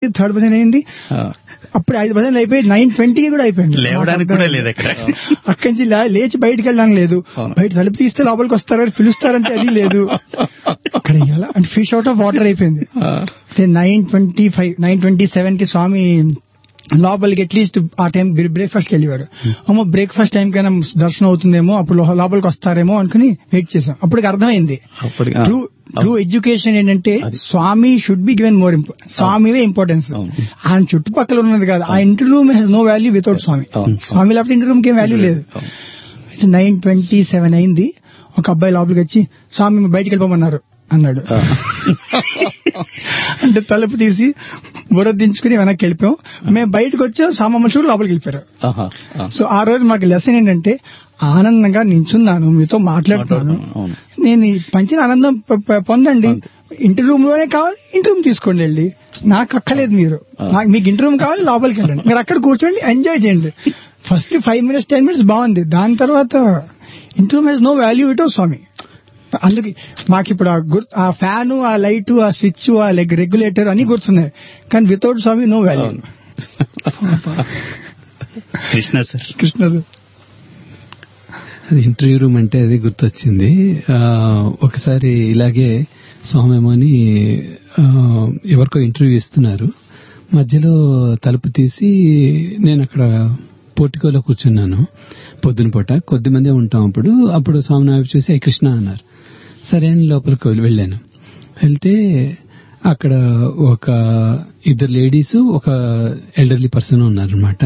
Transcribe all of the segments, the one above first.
Third భజన అయింది అప్పుడు ఐదు భజనలు అయిపోయి నైన్ ట్వంటీకి కూడా అయిపోయింది లేవడానికి కూడా లేదు అక్కడ అక్కడి నుంచి లే- లేచి బయటికి వెళ్ళడానికి లేదు అవును. బయట తలుపు తీస్తే లోపలికి వస్తారు అని పిలుస్తారంటే అది లేదు అక్కడ ఎలా అంటే ఫిష్ అవుట్ ఆఫ్ వాటర్ అయిపోయింది nine twenty five nine twenty seven కి స్వామి లోపలికి అట్లీస్ట్ ఆ టైం బ్రేక్ఫాస్ట్ కి వెళ్ళేవారు అమ్మో బ్రేక్ఫాస్ట్ టైం కైనా దర్శనం అవుతుందేమో అప్పుడు లో- లోపలికి వస్తారేమో అనుకుని వెయిట్ చేసాం అప్పటికి అర్థమైంది అప్పటికి ఆ, ట్రూ ట్రూ ఎడ్యుకేషన్ ఏంటంటే అది. Swami should be given more స్వామివే ఇంపార్టెన్స్ అవును. ఆయన చుట్టుపక్కల ఉన్నది కాదు ఆ ఇంటి room has no value without Swami అవును. స్వామి లేకపోతే ఇంటి రూమ్ కి ఏం వాల్యూ లేదు అవును. నైన్ ట్వంటీ సెవెన్ అయింది ఒక అబ్బాయి లోపలికి వచ్చి స్వామి బయటికి వెళ్ళిపోమన్నారు అన్నాడు ఆ. అంటే తలుపు తీసి బుర్ర దించుకుని వెనక్కి వెళ్ళిపోయాం మేము బయటకు వచ్చాం స్వామి చూడు లోపలికి వెళ్ళిపోయారు ఆహా, ఆ. సో ఆ రోజు మాకు లెసన్ ఏంటంటే ఆనందంగా నించున్నాను మీతో మాట్లాడుతున్నాను మాట్లాడుతున్నాను, అవును. నేను ఈ పంచిన ఆనందం ప- ప- పొందండి ఇంటి రూమ్ లోనే కావాలి ఇంటి రూమ్ తీసుకోండి వెళ్ళి నాకు అక్కలేదు మీరు నాకు మీకు ఇంటి రూమ్ కావాలి లోపలికి వెళ్ళండి మీరు అక్కడ కూర్చోండి ఎంజాయ్ చేయండి first five minutes ten minutes బాగుంది దాని తర్వాత ఇంటి రూమ్ హెస్ నో వాల్యూ ఇటో స్వామి అందుకే మాకు ఇప్పుడు ఆ గుర్ ఆ ఫ్యాన్ ఆ లైట్ ఆ స్విచ్ ఆ లెగ్ రెగ్యులేటర్ అన్ని గుర్తున్నాయి కానీ వితౌట్ స్వామి నో వాల్యూ అవును. కృష్ణ సార్ కృష్ణ సార్ అది ఇంటర్వ్యూ రూమ్ అంటే అది గుర్తొచ్చింది ఆ, ఒకసారి ఇలాగే స్వామేమోని ఆ, ఎవరికో ఇంటర్వ్యూ ఇస్తున్నారు మధ్యలో తలుపు తీసి నేను అక్కడ పోర్టికోలో కూర్చున్నాను పొద్దున పూట కొద్ది మందే ఉంటాం అప్పుడు అప్పుడు స్వామి వైపు చూసి "ఏ కృష్ణ అన్నారు సరే అని లోపలికి వెళ్ళి- వెళ్ళాను వెళ్తే అక్కడ ఒక ఇద్దరు లేడీస్ ఒక ఎల్డర్లీ పర్సన్ ఉన్నారనమాట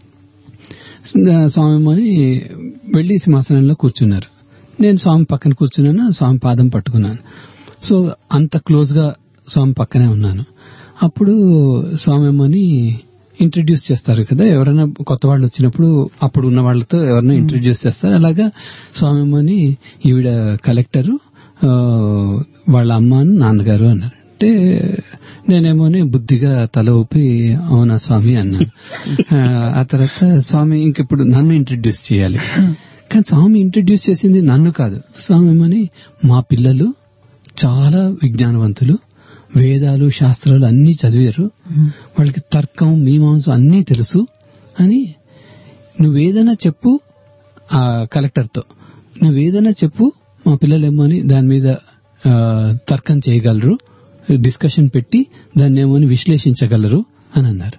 స్వామి వెళ్లి సింహాసనంలో కూర్చున్నారు నేను స్వామి పక్కన కూర్చున్నాను స్వామి పాదం పట్టుకున్నాను సో అంత క్లోజ్ గా స్వామి పక్కనే ఉన్నాను అప్పుడు స్వామి ఏమని ఇంట్రడ్యూస్ చేస్తారు కదా ఎవరైనా కొత్త వాళ్ళు వచ్చినప్పుడు అప్పుడు ఉన్న వాళ్ళతో ఎవరైనా ఇంట్రడ్యూస్ చేస్తారు అలాగా స్వామి ఏమని ఈవిడ కలెక్టరు ఆ, వాళ్ళ అమ్మ అని నాన్నగారు అన్నారు అంటే నేనేమోని బుద్ధిగా తల ఊపి అవునా స్వామి అన్నాను ఆ, ఆ తర్వాత స్వామి ఇంక ఇప్పుడు నన్ను ఇంట్రడ్యూస్ చేయాలి కానీ స్వామి ఇంట్రడ్యూస్ చేసింది నన్ను కాదు స్వామి ఏమని మా పిల్లలు చాలా విజ్ఞానవంతులు వేదాలు శాస్త్రాలు అన్ని చదివారు వాళ్ళకి తర్కం మీమాంసం అన్నీ తెలుసు అని నువ్వేదైనా చెప్పు ఆ కలెక్టర్తో నువ్వేదైనా చెప్పు మా పిల్లలేమో అని దాని మీద ఆ, తర్కం చేయగలరు డిస్కషన్ పెట్టి దాన్ని ఏమో అని విశ్లేషించగలరు అని అన్నారు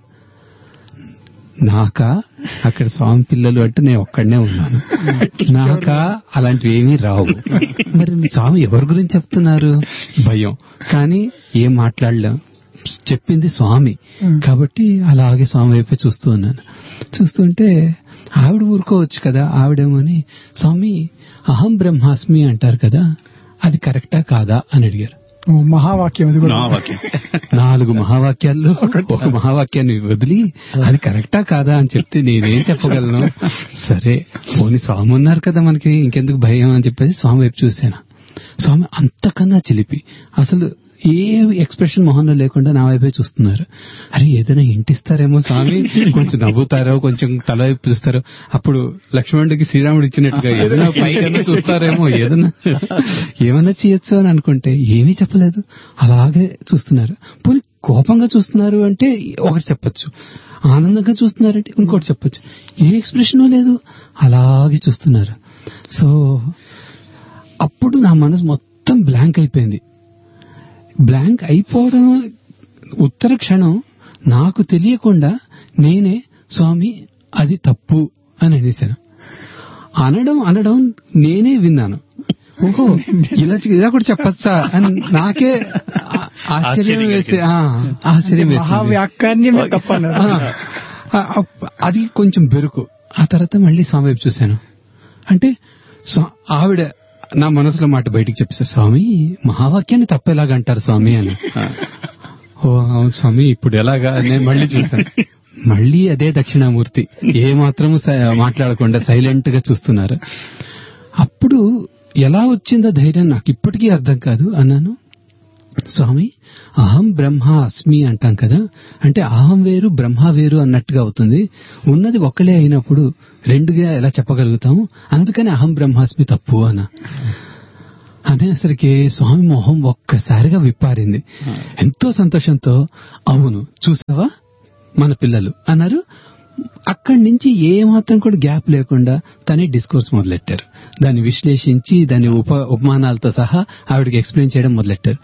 నాకా అక్కడ స్వామి పిల్లలు అంటే నేను ఒక్కడనే ఉన్నాను నాకా అలాంటివి ఏమీ రావు మరి మీ స్వామి ఎవరి గురించి చెప్తున్నారు భయం కానీ ఏం మాట్లాడలేం చెప్పింది స్వామి కాబట్టి అలాగే స్వామి వైపే చూస్తూ ఉన్నాను చూస్తుంటే ఆవిడ ఊరుకోవచ్చు కదా ఆవిడేమోని స్వామి అహం బ్రహ్మాస్మి అంటారు కదా అది కరెక్టా కాదా అని అడిగారు ఓ, మహావాక్యం అది కూడా నా వాక్యం నాలుగు మహావాక్యాల్లో ఒక మహావాక్యాన్ని వదిలి అది కరెక్టా కాదా అని చెప్తే నేనేం చెప్పగలను సరే పోనీ స్వామి ఉన్నారు కదా మనకి ఇంకెందుకు భయం అని చెప్పేసి స్వామి వైపు చూశాను స్వామి అంతకన్నా చిలిపి అసలు ఏ ఎక్స్ప్రెషన్ మొహంలో లేకుండా నా వైపే చూస్తున్నారు అరే ఏదైనా ఇంటిస్తారేమో స్వామి కొంచెం నవ్వుతారో కొంచెం తల వైపు చూస్తారో అప్పుడు లక్ష్మణుడికి శ్రీరాముడు ఇచ్చినట్టుగా ఏదైనా పైకన్నా చూస్తారేమో ఏదైనా ఏమన్నా చేయొచ్చు అని అనుకుంటే ఏమీ చెప్పలేదు అలాగే చూస్తున్నారు పోనీ కోపంగా చూస్తున్నారు అంటే ఒకటి చెప్పొచ్చు ఆనందంగా చూస్తున్నారంటే ఇంకోటి చెప్పొచ్చు ఏ ఎక్స్ప్రెషన్ లేదు అలాగే చూస్తున్నారు సో అప్పుడు నా మనసు మొత్తం బ్లాంక్ అయిపోయింది బ్లాంక్ అయిపోవడం ఉత్తర క్షణం నాకు తెలియకుండా నేనే స్వామి అది తప్పు అని అనేసాను అనడం అనడం నేనే విన్నాను ఓహో ఇలా ఇలా కూడా చెప్పచ్చా అని నాకే ఆ- ఆశ్చర్యం ఆశ్చర్యం వేసి ఆ, ఆశ్చర్యం వేసింది మహావ్యాఖ్యాన్యమే తప్పన్నారు ఆ, ఆ, అది కొంచెం బెరుకు ఆ తర్వాత మళ్ళీ స్వామి వైపు చూశాను అంటే స్వా- ఆవిడ నా మనసులో మాట బయటికి చెప్పేసి స్వామి మహావాక్యాన్ని తప్పేలాగా అంటారు స్వామి అని ఓ అవును స్వామి ఇప్పుడు ఎలాగా అని నేను మళ్ళీ చూశాను మళ్ళీ అదే దక్షిణామూర్తి ఏ మాత్రము స- మాట్లాడకుండా సైలెంట్ గా చూస్తున్నారు అప్పుడు ఎలా వచ్చిందో ధైర్యం నాకు ఇప్పటికీ అర్థం కాదు అన్నాను స్వామి అహం బ్రహ్మ అస్మి అంటాం కదా అంటే అహం వేరు బ్రహ్మ వేరు అన్నట్టుగా అవుతుంది ఉన్నది ఒక్కలే అయినప్పుడు రెండుగా ఎలా చెప్పగలుగుతాము అందుకని అహం బ్రహ్మాస్మి తప్పు అన్న అనేసరికి స్వామి మొహం ఒక్కసారిగా విప్పారింది ఎంతో సంతోషంతో అవును చూసావా మన పిల్లలు అన్నారు అక్కడి నుంచి ఏ మాత్రం కూడా గ్యాప్ లేకుండా తనే డిస్కోర్స్ మొదలెట్టారు దాన్ని విశ్లేషించి దాని ఉప ఉపమానాలతో సహా ఆవిడకి ఎక్స్ప్లెయిన్ చేయడం మొదలెట్టారు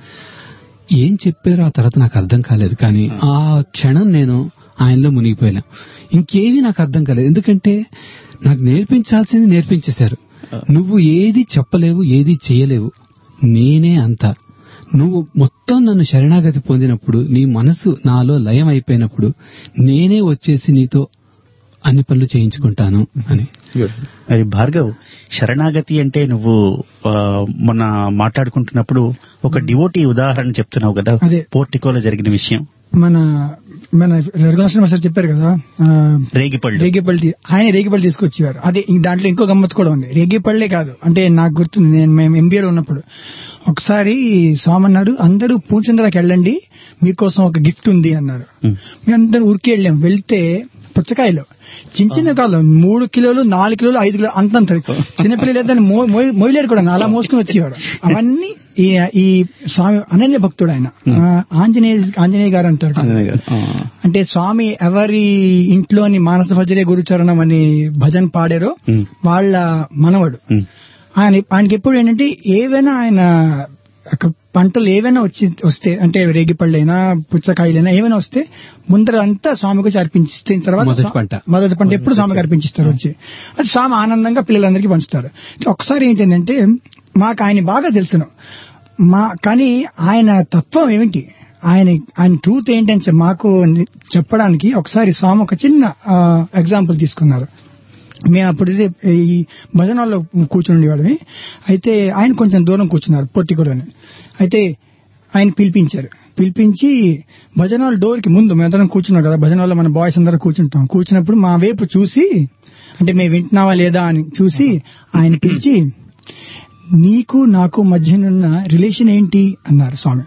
ఏం చెప్పారో ఆ తర్వాత నాకు అర్థం కాలేదు కానీ ఆ క్షణం నేను ఆయనలో మునిగిపోయాను ఇంకేమీ నాకు అర్థం కాలేదు ఎందుకంటే నాకు నేర్పించాల్సింది నేర్పించేశారు నువ్వు ఏది చెప్పలేవు ఏది చేయలేవు నేనే అంతా నువ్వు మొత్తం నన్ను శరణాగతి పొందినప్పుడు నీ మనసు నాలో లయం అయిపోయినప్పుడు నేనే వచ్చేసి నీతో అన్ని పనులు చేయించుకుంటాను అని మరి భార్గవ్ శరణాగతి అంటే నువ్వు ఆ, మొన్న మాట్లాడుకుంటున్నప్పుడు ఒక డివోటీ ఉదాహరణ చెప్తున్నావు కదా అదే. పోర్టికోలో జరిగిన విషయం మన మన రఘునాథ్ సార్ చెప్పారు కదా ఆ, రేగిపళ్ళు రేగిపళ్ళు తీ- ఆయన రేగిపళ్ళు తీసుకొచ్చేవారు అదే ఇంక దాంట్లో ఇంకో గమ్మత్ కూడా ఉంది రేగిపళ్ళే కాదు అంటే నాకు గుర్తుంది నేను మేము ఎంబీఏలో ఉన్నప్పుడు ఒకసారి స్వామి అన్నారు అందరూ పూచంద్రకి వెళ్ళండి మీకోసం ఒక గిఫ్ట్ ఉంది అన్నారు ఉమ్. మేము అందరం ఊరికి వెళ్ళాం వెళ్తే పుచ్చకాయలు చిన్న చిన్న కాదు మూడు కిలోలు నాలుగు కిలోలు ఐదు కిలోలు అంతంత చిన్నపిల్లలు దాన్ని మో- మోయ్- మోయలేరు కూడా అలా మోసుకుని వచ్చేవాడు అవన్నీ ఈ ఈ స్వామి అనన్య భక్తుడు ఆయన ఆ, ఆంజనేయ ఆంజనేయ గారు అంటారు కదా. ఆంజనేయ గారు. ఆ. అంటే స్వామి ఎవరి ఇంట్లోని మానస భజరే గురుచరణం అని భజన పాడారో ఉమ్. వాళ్ళ మనవడు ఉమ్. ఆయన ఆయనకి ఎప్పుడు ఏంటంటే ఏవైనా ఆయన ఒక పంటలు ఏవైనా వచ్చి వస్తే అంటే రేగిపళ్ళైనా పుచ్చకాయలైనా ఏమైనా వస్తే ముందర అంతా స్వామికి వచ్చి అర్పించిన తర్వాత మొదటి స్వా- పంట. మొదటి పంట ఎప్పుడు స్వామికి అర్పించిస్తారు వచ్చి అది స్వామి ఆనందంగా పిల్లలందరికీ పంచుతారు ఒకసారి ఏంటంటే మాకు ఆయన బాగా తెలుసును మా కానీ ఆయన తత్వం ఏమిటి ఆయన ఆయన ట్రూత్ ఏంటని చె- మాకు ని- చెప్పడానికి ఒకసారి స్వామి ఒక చిన్న ఎగ్జాంపుల్ తీసుకున్నారు మేము అప్పుడు ఇదే ఈ భజనాల్లో కూర్చుని ఉండేవాళ్ళమి అయితే ఆయన కొంచెం దూరం కూర్చున్నారు పొట్టికొడని అయితే ఆయన పిలిపించారు పిలిపించి భజనాల డోర్ కి ముందు మేమందరం కూర్చున్నాం కదా భజనాల్లో మన బాయ్స్ అందరూ కూర్చుంటాం కూర్చున్నప్పుడు మా వైపు చూసి అంటే మేము వింటున్నావా లేదా అని చూసి ఆయన పిలిచి నీకు నాకు మధ్యనున్న రిలేషన్ ఏంటి అన్నారు స్వామి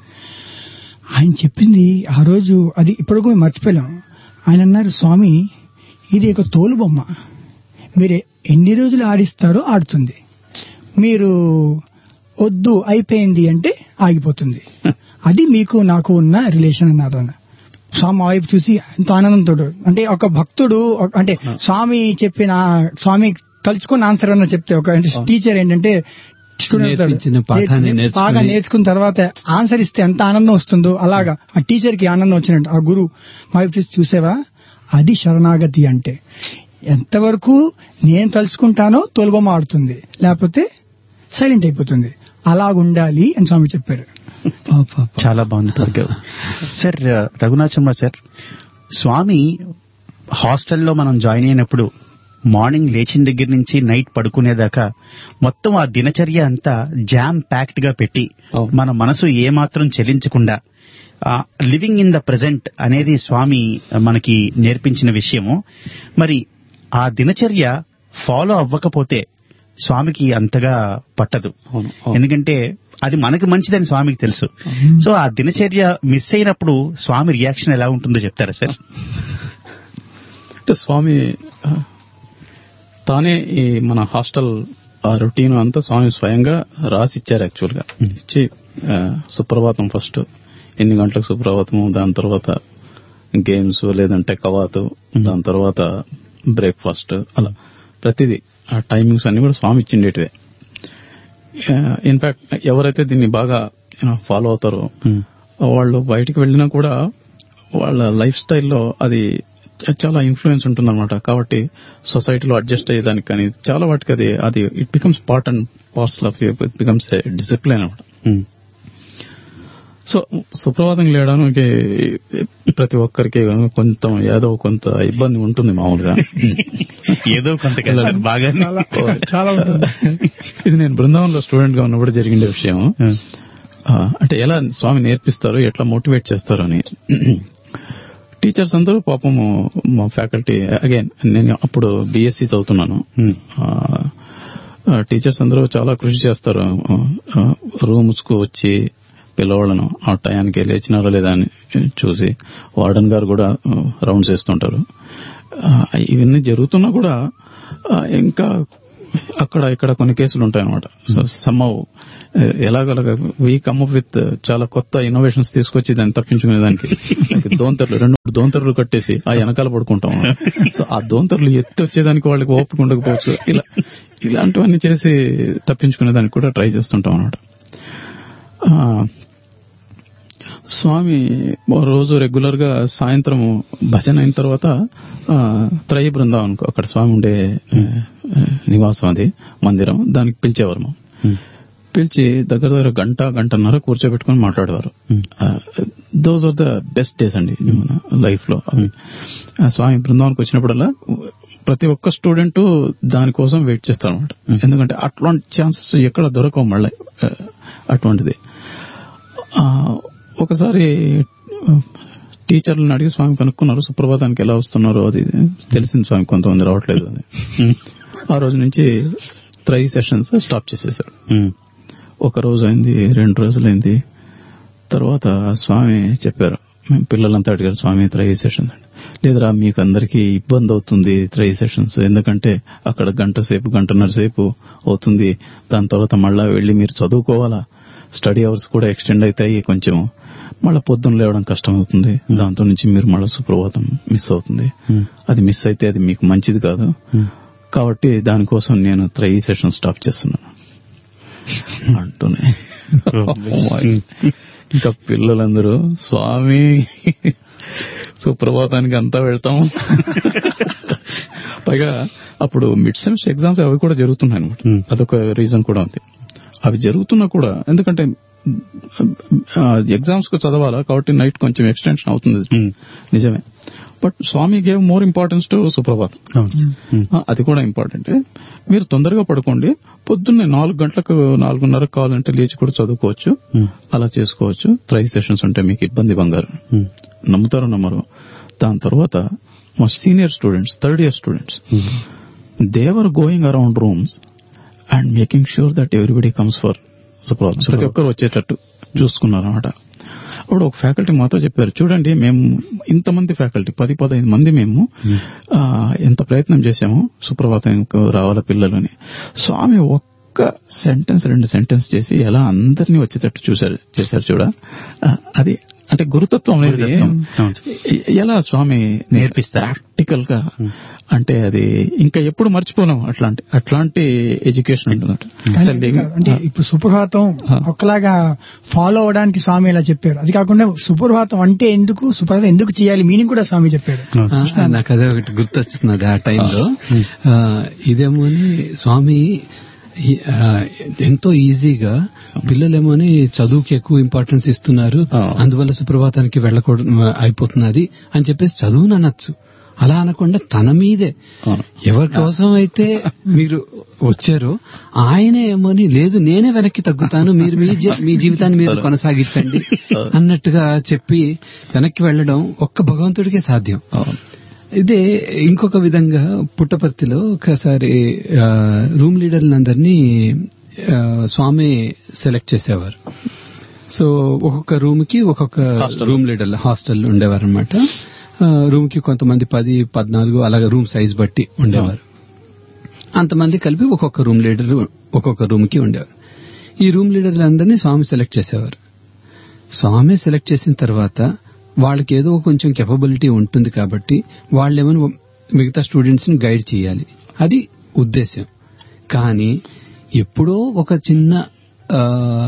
ఆయన చెప్పింది ఆ రోజు అది ఇప్పటికూ మేము మర్చిపోయాం ఆయన అన్నారు స్వామి ఇది ఒక తోలు బొమ్మ మీరు ఎన్ని రోజులు ఆడిస్తారో ఆడుతుంది మీరు వద్దు అయిపోయింది అంటే ఆగిపోతుంది అది మీకు నాకు ఉన్న రిలేషన్ అన్నారు ఆయన స్వామి ఆ వైపు చూసి ఎంతో ఆనందంతో అంటే ఒక భక్తుడు ఒక- అంటే స్వామి చెప్పిన స్వామి తలుచుకున్న ఆన్సర్ అన్న చెప్తే ఒక టీచర్ ఏంటంటే student అవుతాడు. నేర్పించిన పాఠాన్ని నే- నేర్చుకుని- బాగా నేర్చుకున్న తర్వాత ఆన్సర్ ఇస్తే ఎంత ఆనందం వస్తుందో అలాగా ఆ టీచర్ కి ఆనందం వచ్చినట్టు ఆ గురువు మా వైపు చూసి చూసావా అది శరణాగతి అంటే ఎంతవరకు నేను తలుచుకుంటానో తొలబొమ్మ ఆడుతుంది లేకపోతే సైలెంట్ అయిపోతుంది అలాగుండాలి అని స్వామి చెప్పారు పాప చాలా బాగుంది భార్గవ్ సార్ రఘునాథమ్మ సార్ స్వామి హాస్టల్లో మనం జాయిన్ అయినప్పుడు మార్నింగ్ లేచిన దగ్గర నుంచి నైట్ పడుకునేదాకా మొత్తం ఆ దినచర్య అంతా జామ్ ప్యాక్డ్ గా పెట్టి అవును. మన మనసు ఏమాత్రం చెలించకుండా లివింగ్ ఇన్ ద ప్రజెంట్ అనేది స్వామి మనకి నేర్పించిన విషయము మరి ఆ దినచర్య ఫాలో అవ్వకపోతే స్వామికి అంతగా పట్టదు అవును, అవును. ఎందుకంటే అది మనకి మంచిదని స్వామికి తెలుసు సో ఆ దినచర్య మిస్ అయినప్పుడు స్వామి రియాక్షన్ ఎలా ఉంటుందో చెప్తారా సార్ అంటే స్వామి ఆ, తానే ఈ మన హాస్టల్ ఆ రొటీన్ అంతా స్వామి స్వయంగా రాసి ఇచ్చారు యాక్చువల్ గా ఇచ్చి ఆ, సుప్రభాతం ఫస్ట్ ఎన్ని గంటలకు సుప్రభాతము దాని తర్వాత గేమ్స్ లేదంటే కవాతు దాని తర్వాత బ్రేక్ఫాస్ట్ అలా ప్రతిదీ ఆ టైమింగ్స్ అన్ని కూడా స్వామి ఇచ్చిండేటివే ఇన్ఫాక్ట్ ఎవరైతే దీన్ని బాగా ఫాలో అవుతారో వాళ్ళు బయటికి వెళ్ళినా కూడా వాళ్ళ లైఫ్ స్టైల్లో అది చాలా ఇన్ఫ్లుయెన్స్ ఉంటుందన్నమాట కాబట్టి సొసైటీలో అడ్జస్ట్ అయ్యేదానికి కానీ చాలా వాటికి అది అది it becomes part and parcel of it becomes discipline అనమాట సో సుప్రభాతం లేయడానికి ప్రతి ఒక్కరికి కొంత ఏదో కొంత ఇబ్బంది ఉంటుంది మామూలుగా ఏదో కొంత కదా సార్ బాగా చాలా చాలా ఉంటుంది ఇది నేను బృందావనంలో స్టూడెంట్ గా ఉన్నప్పుడు జరిగిన విషయం ఆ, అంటే ఎలా స్వామి నేర్పిస్తారు ఎట్లా మోటివేట్ చేస్తారు అని టీచర్స్ అందరూ పాపము మా ఫ్యాకల్టీ అగైన్ నేను అప్పుడు బీఎస్సీ చదువుతున్నాను టీచర్స్ అందరూ చాలా కృషి చేస్తారు రూమ్స్ కు వచ్చి పిల్లవాళ్ళను ఆ టయానికి లేచినారా లేదా అని చూసి వార్డెన్ గారు కూడా రౌండ్స్ వేస్తుంటారు ఆ, ఇవన్నీ జరుగుతున్నా కూడా ఆ, ఇంకా అక్కడ ఇక్కడ కొన్ని కేసులు ఉంటాయన్నమాట సో సమ్మౌ ఎలాగలాగా వీ కమ్ అప్ విత్ చాలా కొత్త ఇన్నోవేషన్స్ తీసుకొచ్చి దాన్ని తప్పించుకునే దానికి Like దోంతర్లు రెండు మూడు దోంతర్లు కట్టేసి ఆ వెనకాల పడుకుంటాం సో ఆ దోంతర్లు ఎత్తి వచ్చేదానికి వాళ్ళకి ఓపిక ఉండకపోవచ్చు ఇలా ఇలాంటివన్నీ చేసి తప్పించుకునే దానికి కూడా ట్రై చేస్తుంటాం అన్నమాట ఆ, స్వామి ఓ రోజు రెగ్యులర్ గా సాయంత్రం భజన అయిన తర్వాత ఆ, త్రయ బృందావన్ అక్కడ స్వామి ఉండే ఆ, ఆ, నివాసం అది మందిరం దానికి పిలిచేవారు మా పిలిచి దగ్గర దగ్గర గంట గంటన్నర కూర్చోబెట్టుకుని మాట్లాడేవారు those are the best days అండి మన లైఫ్ లో అవి. ఆ స్వామి బృందావనికి వచ్చినప్పుడల్లా ప్రతి ఒక్క స్టూడెంట్ దానికోసం వెయిట్ చేస్తారు అనమాట ఎందుకంటే అట్లాంటి ఛాన్సెస్ ఎక్కడ దొరకవు మళ్ళీ ఆ, అటువంటిది ఆ, ఒకసారి ఆ, టీచర్లను అడిగి స్వామి కనుక్కున్నారు సుప్రభాతానికి ఎలా వస్తున్నారు అది ఇది. తెలిసింది స్వామి కొంతమంది రావట్లేదు అని ఆ రోజు నుంచి త్రై సెషన్స్ స్టాప్ చేసేసారు ఒక రోజు అయింది రెండు రోజులైంది తర్వాత స్వామి చెప్పారు మేము పిల్లలంతా అడిగారు స్వామి త్రై సెషన్స్ అంటే లేదురా మీకు అందరికీ ఇబ్బంది అవుతుంది త్రై సెషన్స్ ఎందుకంటే అక్కడ గంట సేపు గంటన్నర సేపు అవుతుంది దాని తర్వాత మళ్ళా వెళ్లి మీరు చదువుకోవాలా స్టడీ అవర్స్ కూడా ఎక్స్టెండ్ అవుతాయి కొంచెం మళ్ళీ పొద్దున్న లేవడం కష్టం అవుతుంది దాంతో నుంచి మీరు మళ్ళీ సుప్రభాతం మిస్ అవుతుంది అది మిస్ అయితే అది మీకు మంచిది కాదు కాబట్టి దానికోసం నేను త్రై సెషన్ స్టాప్ చేస్తున్నాను అంటూనే ఇంకా పిల్లలందరూ స్వామి సుప్రభాతానికి అంతా వెళ్తాం పైగా అప్పుడు మిడ్ సెమిస్టర్ ఎగ్జామ్స్ అవి కూడా జరుగుతున్నాయి అనమాట Hmm. అదొక రీజన్ కూడా ఉంది అవి జరుగుతున్నా కూడా ఎందుకంటే ఎగ్జామ్స్ కు చదవాలా కాబట్టి నైట్ కొంచెం ఎక్స్టెన్షన్ అవుతుంది Hmm. నిజమే but Swami gave more importance to Suprabhatam ఆ, అది కూడా ఇంపార్టెంట్ మీరు తొందరగా పడుకోండి పొద్దున్నే నాలుగు గంటలకు నాలుగున్నరకు కావాలంటే లేచి కూడా చదువుకోవచ్చు అలా చేసుకోవచ్చు త్రై సెషన్స్ ఉంటే మీకు ఇబ్బంది బంగారు నమ్ముతారో నమ్మరు దాని తర్వాత మా senior students third year students they were going around rooms and making sure that everybody comes for Suprabhatam ప్రతి ఒక్కరు వచ్చేటట్టు చూసుకున్నారు అనమాట అప్పుడు ఒక ఫ్యాకల్టీ మాతో చెప్పారు చూడండి మేము ఇంతమంది ఫ్యాకల్టీ పది పదహైదు మంది మేము ఆ, ఎంత ప్రయత్నం చేశాము సుప్రభాతం రావాల పిల్లలు అని స్వామి ఒక్క సెంటెన్స్ రెండు సెంటెన్స్ చేసి ఎలా అందరినీ వచ్చేటట్టు చూశారు చేశారు చూడ ఆ, అది అంటే గురుతత్వం అనేది గురుతత్వం, అవును. ఎ- ఎలా స్వామి నేర్పిస్తారు. ప్రాక్టికల్ గా అంటే అది ఇంకా ఎప్పుడు మర్చిపోలేం అట్లాంటి అట్లాంటి ఎడ్యుకేషన్ కానీ అంటే ఇప్పుడు సుప్రభాతం ఆ. ఒకలాగా ఫాలో అవడానికి స్వామి ఇలా చెప్పారు అది కాకుండా సుప్రభాతం అంటే ఎందుకు సుప్రభాతం ఎందుకు చేయాలి మీనింగ్ కూడా స్వామి చెప్పాడు ఆ, నాకు అదే ఒకటి గుర్తొస్తున్నది ఆ టైంలో ఆ, ఇదేమోని స్వామి ఈ- ఆ, ఎంతో ఈజీగా పిల్లలేమోని చదువుకి ఎక్కువ ఇంపార్టెన్స్ ఇస్తున్నారు ఆ. అందువల్ల సుప్రభాతానికి వెళ్ళకూడదు అయిపోతున్నది అని చెప్పేసి చదువును అనొచ్చు అలా అనకుండా తన మీదే అవును. ఎవరి కోసం అయితే మీరు వచ్చారో ఆయనే ఏమోని లేదు నేనే వెనక్కి తగ్గుతాను మీరు మీ జీ- మీ జీవితాన్ని మీరు కొనసాగించండి అన్నట్టుగా చెప్పి వెనక్కి వెళ్ళడం ఒక్క భగవంతుడికే సాధ్యం ఇదే ఇంకొక విధంగా పుట్టపర్తిలో ఒకసారి ఆ, రూమ్ లీడర్లందరినీ ఆ, స్వామి సెలెక్ట్ చేసేవారు సో ఒక్కొక్క రూమ్ కి ఒక్కొక్క రూమ్ లీడర్ హాస్టల్ ఉండేవారు అనమాట రూమ్ కి కొంతమంది పది పద్నాలుగు అలాగే రూమ్ సైజ్ బట్టి ఉండేవారు అంతమంది కలిపి ఒక్కొక్క రూమ్ లీడర్ ఒక్కొక్క రూమ్ కి ఉండేవారు ఈ రూమ్ లీడర్లందరినీ స్వామి సెలెక్ట్ చేసేవారు స్వామి సెలెక్ట్ చేసిన తర్వాత వాళ్ళకి ఏదో కొంచెం కెపబిలిటీ ఉంటుంది కాబట్టి వాళ్ళేమో మిగతా స్టూడెంట్స్ ని గైడ్ చేయాలి అది ఉద్దేశం కానీ ఎప్పుడో ఒక చిన్న ఆ,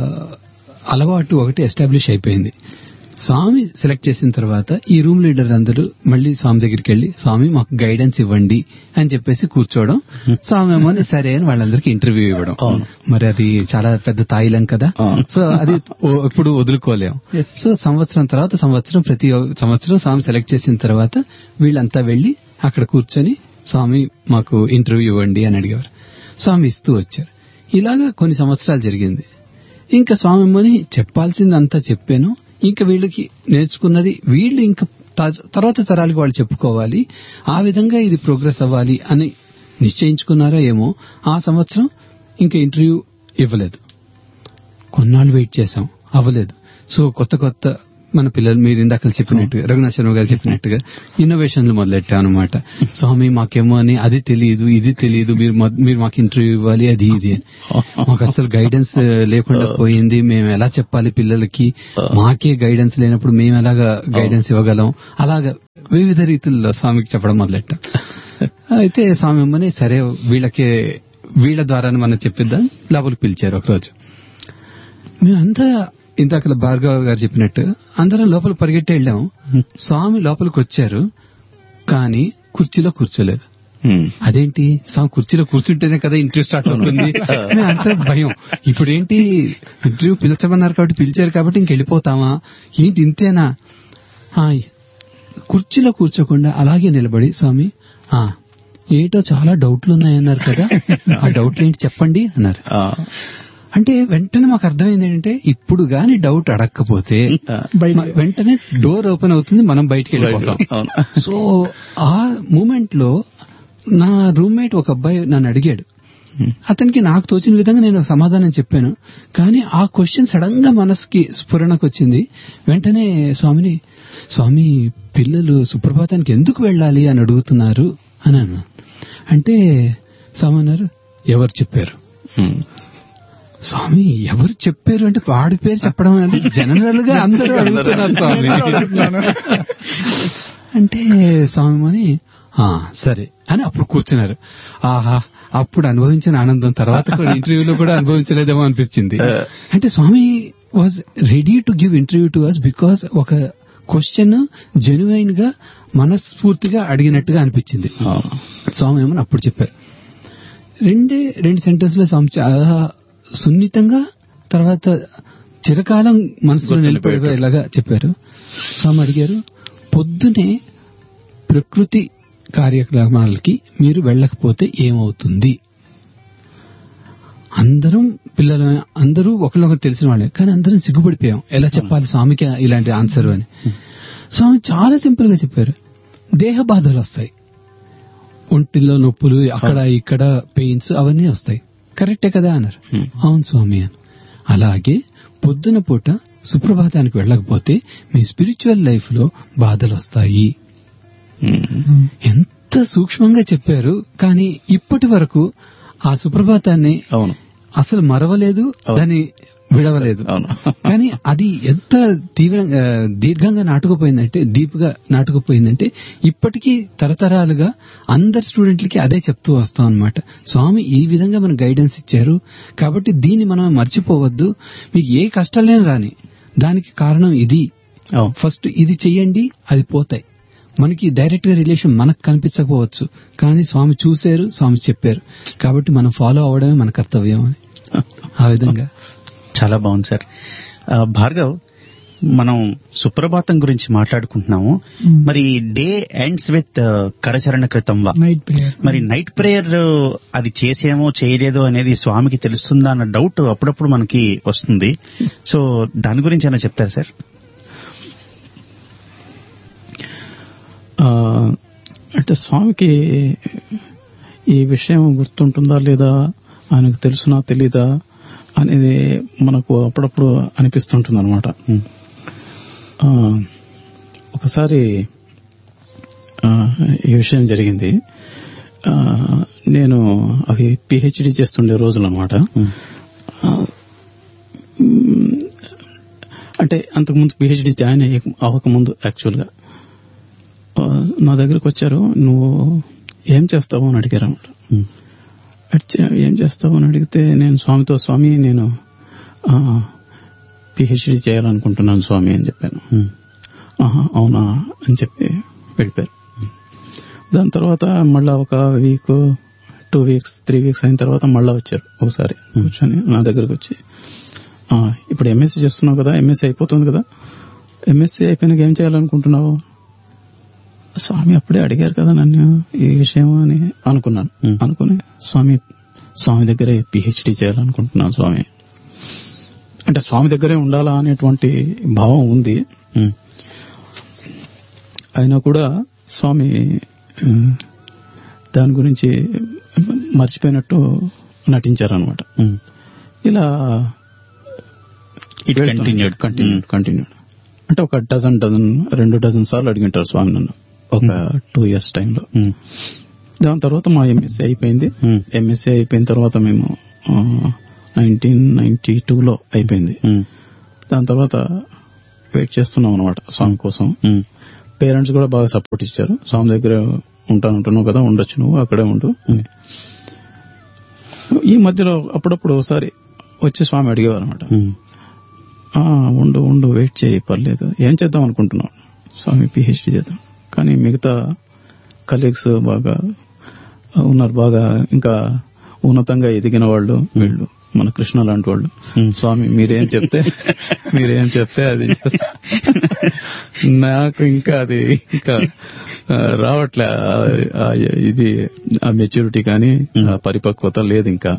అలవాటు ఒకటి ఎస్టాబ్లిష్ అయిపోయింది స్వామి సెలెక్ట్ చేసిన తర్వాత ఈ రూమ్ లీడర్ అందరూ మళ్ళీ స్వామి దగ్గరికి వెళ్ళి స్వామి మాకు గైడెన్స్ ఇవ్వండి అని చెప్పేసి కూర్చోవడం స్వామి ఏమో సరే అని వాళ్ళందరికీ ఇంటర్వ్యూ ఇవ్వడం మరి అది చాలా పెద్ద తాయిలం కదా సో అది ఓ- ఎప్పుడు వదులుకోలేం సో సంవత్సరం తర్వాత సంవత్సరం ప్రతి సంవత్సరం స్వామి సెలెక్ట్ చేసిన తర్వాత వీళ్ళంతా వెళ్లి అక్కడ కూర్చొని స్వామి మాకు ఇంటర్వ్యూ ఇవ్వండి అని అడిగేవారు స్వామి ఇస్తూ వచ్చారు ఇలాగా కొన్ని సంవత్సరాలు జరిగింది ఇంకా స్వామి ఏమని చెప్పాల్సిందంతా చెప్పాను ఇంకా వీళ్ళకి నేర్చుకున్నది వీళ్ళు ఇంకా త- తర్వాత తరాలకు వాళ్ళు చెప్పుకోవాలి ఆ విధంగా ఇది ప్రోగ్రెస్ అవ్వాలి అని నిశ్చయించుకున్నారో ఏమో ఆ సంవత్సరం ఇంకా ఇంటర్వ్యూ ఇవ్వలేదు కొన్నాళ్ళు వెయిట్ చేశాం అవ్వలేదు సో కొత్త కొత్త మన పిల్లలు మీరు ఇందాక చెప్పినట్టుగా రఘునాథ్ శర్మ గారు చెప్పినట్టుగా ఇన్నోవేషన్లు మొదలెట్టాం అనమాట స్వామి మాకేమో అని అది తెలియదు ఇది తెలియదు మీరు మొద- మీరు మాకు ఇంటర్వ్యూ ఇవ్వాలి అది ఇది అని మాకు అసలు గైడెన్స్ లేకుండా పోయింది మేము ఎలా చెప్పాలి పిల్లలకి మాకే గైడెన్స్ లేనప్పుడు మేము ఎలాగా గైడెన్స్ ఇవ్వగలం అలాగా వివిధ రీతుల్లో స్వామికి చెప్పడం మొదలెట్టాం అయితే స్వామి అమ్మని సరే వీళ్ళకి వీళ్ళ ద్వారానే మనం చెప్పిద్దాం లోపలికి పిలిచారు ఒకరోజు మేమంతా ఇందాక భార్గవ్ గారు చెప్పినట్టు అందరం లోపల పరిగెట్టి వెళ్ళాం స్వామి లోపలికి వచ్చారు కానీ కుర్చీలో కూర్చోలేదు అదేంటి స్వామి కుర్చీలో కూర్చుంటేనే కదా ఇంటర్వ్యూ స్టార్ట్ అవుతుంది మేము అంత భయం ఇప్పుడు ఏంటి ఇంటర్వ్యూ పిలిచమన్నారు కాబట్టి పిలిచారు కాబట్టి ఇంకెళ్ళిపోతామా ఏంటి ఇంతేనా ఆ, కుర్చీలో కూర్చోకుండా అలాగే నిలబడి స్వామి ఆ ఏటో చాలా డౌట్లు ఉన్నాయన్నారు కదా ఆ డౌట్లు ఏంటి చెప్పండి అన్నారు అంటే వెంటనే మాకు అర్థమైంది ఏంటంటే ఇప్పుడు గాని డౌట్ అడగకపోతే బయట- మ- వెంటనే డోర్ ఓపెన్ అవుతుంది మనం బయటికి వెళ్ళిపోతాం అవును. సో ఆ మూమెంట్ లో నా రూమ్మేట్ ఒక అబ్బాయి నన్ను అడిగాడు అతనికి నాకు తోచిన విధంగా నేను సమాధానం చెప్పాను కానీ ఆ క్వశ్చన్ సడన్ గా మనసుకి స్ఫురణకు వచ్చింది వెంటనే స్వామిని స్వామి పిల్లలు సుప్రభాతానికి ఎందుకు వెళ్ళాలి అని అడుగుతున్నారు అని అన్నాను అంటే స్వామి అన్నారు ఎవరు చెప్పారు స్వామి ఎవరు చెప్పారు అంటే వాడి పేరు చెప్పడం అంటే జనరల్ గా అందరూ అడుగుతున్నారు స్వామి అంటే స్వామి అని "ఆ, సరే అని అప్పుడు కూర్చున్నారు ఆహా అప్పుడు అనుభవించిన ఆనందం తర్వాత కూడా ఇంటర్వ్యూలో కూడా అనుభవించలేదేమో అనిపించింది అంటే Swami was ready to give interview to us because ఒక క్వశ్చన్ జెన్యున్ గా మనస్ఫూర్తిగా అడిగినట్టుగా అనిపించింది స్వామి ఏమని అప్పుడు చెప్పారు రెండే రెండు సెంటెన్స్ లో స్వామి చాలా సున్నితంగా తర్వాత చిరకాలం మనసులో నిలిపోయేలాగా చెప్పారు స్వామి అడిగారు పొద్దునే ప్రకృతి కార్యక్రమాలకి మీరు వెళ్ళకపోతే ఏమవుతుంది అందరం పిల్లలు అందరూ ఒకరినొకరు తెలిసిన వాళ్ళే కానీ అందరం సిగ్గుపడిపోయాం ఎలా చెప్పాలి స్వామికి ఇలాంటి ఆన్సర్ అని స్వామి చాలా సింపుల్ గా చెప్పారు దేహ బాధలు వస్తాయి ఒంటిలో నొప్పులు అక్కడ ఇక్కడ పెయిన్స్ అవన్నీ వస్తాయి కరెక్టే కదా అన్నారు అవును స్వామి అని అలాగే పొద్దున పూట సుప్రభాతానికి వెళ్ళకపోతే మీ స్పిరిచువల్ లైఫ్ లో బాధలు వస్తాయి ఎంత సూక్ష్మంగా చెప్పారు కానీ ఇప్పటి వరకు ఆ సుప్రభాతాన్ని అవును అసలు మరవలేదు దాన్ని విడవలేదు అవును. కానీ అది ఎంత తీవ్రంగా దీర్ఘంగా నాటుకుపోయిందంటే డీప్ గా నాటుకుపోయిందంటే ఇప్పటికీ తరతరాలుగా అందరి స్టూడెంట్లకి అదే చెప్తూ వస్తాం అనమాట స్వామి ఈ విధంగా మనకు గైడెన్స్ ఇచ్చారు కాబట్టి దీన్ని మనం మర్చిపోవద్దు మీకు ఏ కష్టాలైనా రాని దానికి కారణం ఇది అవును. ఫస్ట్ ఇది చెయ్యండి అది పోతాయి మనకి డైరెక్ట్ గా రిలేషన్ మనకు కనిపించకపోవచ్చు కానీ స్వామి చూశారు స్వామి చెప్పారు కాబట్టి మనం ఫాలో అవడమే మన కర్తవ్యం అని ఆ విధంగా చాలా బాగుంది సార్ ఆ, భార్గవ్ మనం సుప్రభాతం గురించి మాట్లాడుకుంటున్నాము మరి డే ఎండ్స్ విత్ కరచరణ కృతం వా నైట్ ప్రేయర్ మరి నైట్ ప్రేయర్ అది చేసేమో చేయలేదో అనేది స్వామికి తెలుస్తుందా అన్న డౌట్ అప్పుడప్పుడు మనకి వస్తుంది సో దాని గురించి ఏమైనా చెప్తారా సార్ ఆ, అంటే స్వామికి ఈ విషయం గుర్తుంటుందా లేదా ఆయనకు తెలుసునా తెలీదా అనేది మనకు అప్పుడప్పుడు అనిపిస్తుంటుంది అనమాట ఉమ్, ఒకసారి ఆ, ఈ విషయం జరిగింది ఆ, నేను అవి పిహెచ్డి చేస్తుండే రోజులు అనమాట ఉమ్, అంటే అంతకుముందు పిహెచ్డి జాయిన్ అయ్యే అవ్వకముందు యాక్చువల్గా ఆ, నా దగ్గరకు వచ్చారు నువ్వు ఏం చేస్తావు అని అడిగారు అనమాట ఉమ్, ఏం చేస్తావు అని అడిగితే నేను స్వామితో స్వామి నేను పిహెచ్డి చేయాలనుకుంటున్నాను స్వామి అని చెప్పాను ఉమ్, ఆహా, అవునా అని చెప్పి వెళ్ళిపోయారు దాని తర్వాత మళ్ళా ఒక week two weeks three weeks అయిన తర్వాత మళ్ళా వచ్చారు ఒకసారి కూర్చొని నా దగ్గరకు వచ్చి "ఆ, ఇప్పుడు ఎంఎస్సీ చేస్తున్నావు కదా ఎంఎస్సీ అయిపోతుంది కదా ఎంఎస్సీ అయిపోయినాక ఏం చేయాలనుకుంటున్నావు స్వామి అప్పుడే అడిగారు కదా నన్ను ఈ విషయం అని అనుకున్నాను Hmm. అనుకుని స్వామి స్వామి దగ్గరే పిహెచ్డి చేయాలనుకుంటున్నాను స్వామి అంటే స్వామి దగ్గరే ఉండాలా అనేటువంటి భావం ఉంది ఉమ్, అయినా కూడా స్వామి ఆ, దాని గురించి మర్చిపోయినట్టు నటించారనమాట ఉమ్. ఇలా It continued. కంటిన్యూడ్ కంటిన్యూడ్ అంటే ఒక డజన్ డజన్ రెండు డజన్ సార్లు అడిగింటారు స్వామి నన్ను ఒక టూ ఇయర్స్ టైంలో ఉమ్, దాని తర్వాత మా ఎంఎస్సీ అయిపోయింది Hmm. ఎంఎస్సీ అయిపోయిన తర్వాత మేము నైన్టీన్ నైన్టీ టూలో అయిపోయింది ఉమ్, దాని తర్వాత వెయిట్ చేస్తున్నాం అనమాట స్వామి కోసం ఉమ్, పేరెంట్స్ కూడా బాగా సపోర్ట్ ఇచ్చారు స్వామి దగ్గర ఉంటానంటున్నావు కదా ఉండొచ్చు నువ్వు అక్కడే ఉండు ఈ మధ్యలో అప్పుడప్పుడు ఒకసారి వచ్చి స్వామి అడిగేవారు అనమాట ఉమ్, ఉండు ఉండు వెయిట్ చేయి పర్లేదు ఏం చేద్దాం అనుకుంటున్నావు స్వామి పిహెచ్డి చేద్దాం కానీ మిగతా కలీగ్స్ బాగా ఉన్నారు బాగా ఇంకా ఉన్నతంగా ఎదిగిన వాళ్ళు వీళ్ళు మన కృష్ణ లాంటి వాళ్ళు Hmm. స్వామి మీరేం చెప్తే మీరేం చెప్తే అది చేస్తా. నాకు ఇంకా అది ఇంకా ఆ, రావట్లే ఆ- ఆ ఇది ఆ మెచ్యూరిటీ కానీ ఆ పరిపక్వత లేదు ఇంకా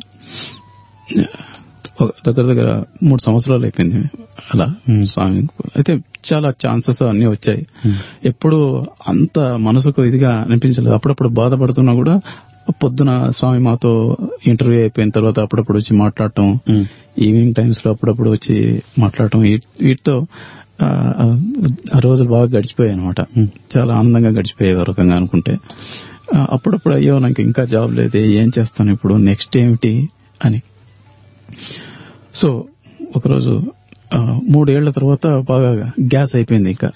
ఒక దగ్గర దగ్గర మూడు సంవత్సరాలు అయిపోయింది అలా Hmm. స్వామి అయితే చాలా ఛాన్సెస్ అన్ని వచ్చాయి ఎప్పుడు అంత మనసుకు ఇదిగా అనిపించలేదు అప్పుడప్పుడు బాధపడుతున్నా కూడా పొద్దున స్వామి మాతో ఇంటర్వ్యూ అయిపోయిన తర్వాత అప్పుడప్పుడు వచ్చి మాట్లాడటం ఉమ్, ఈవినింగ్ టైమ్స్ లో అప్పుడప్పుడు వచ్చి మాట్లాడటం వీ- వీటితో ఆ, ఆ రోజులు బాగా గడిచిపోయాయి అనమాట చాలా ఆనందంగా గడిచిపోయాయి ఒక రకంగా అనుకుంటే ఆ, అప్పుడప్పుడు అయ్యో నాకు ఇంకా జాబ్ లేదే ఏం చేస్తాను ఇప్పుడు నెక్స్ట్ ఏమిటి అని సో ఒకరోజు ఆ, మూడేళ్ల తర్వాత బాగా గ్యాస్ అయిపోయింది ఇంకా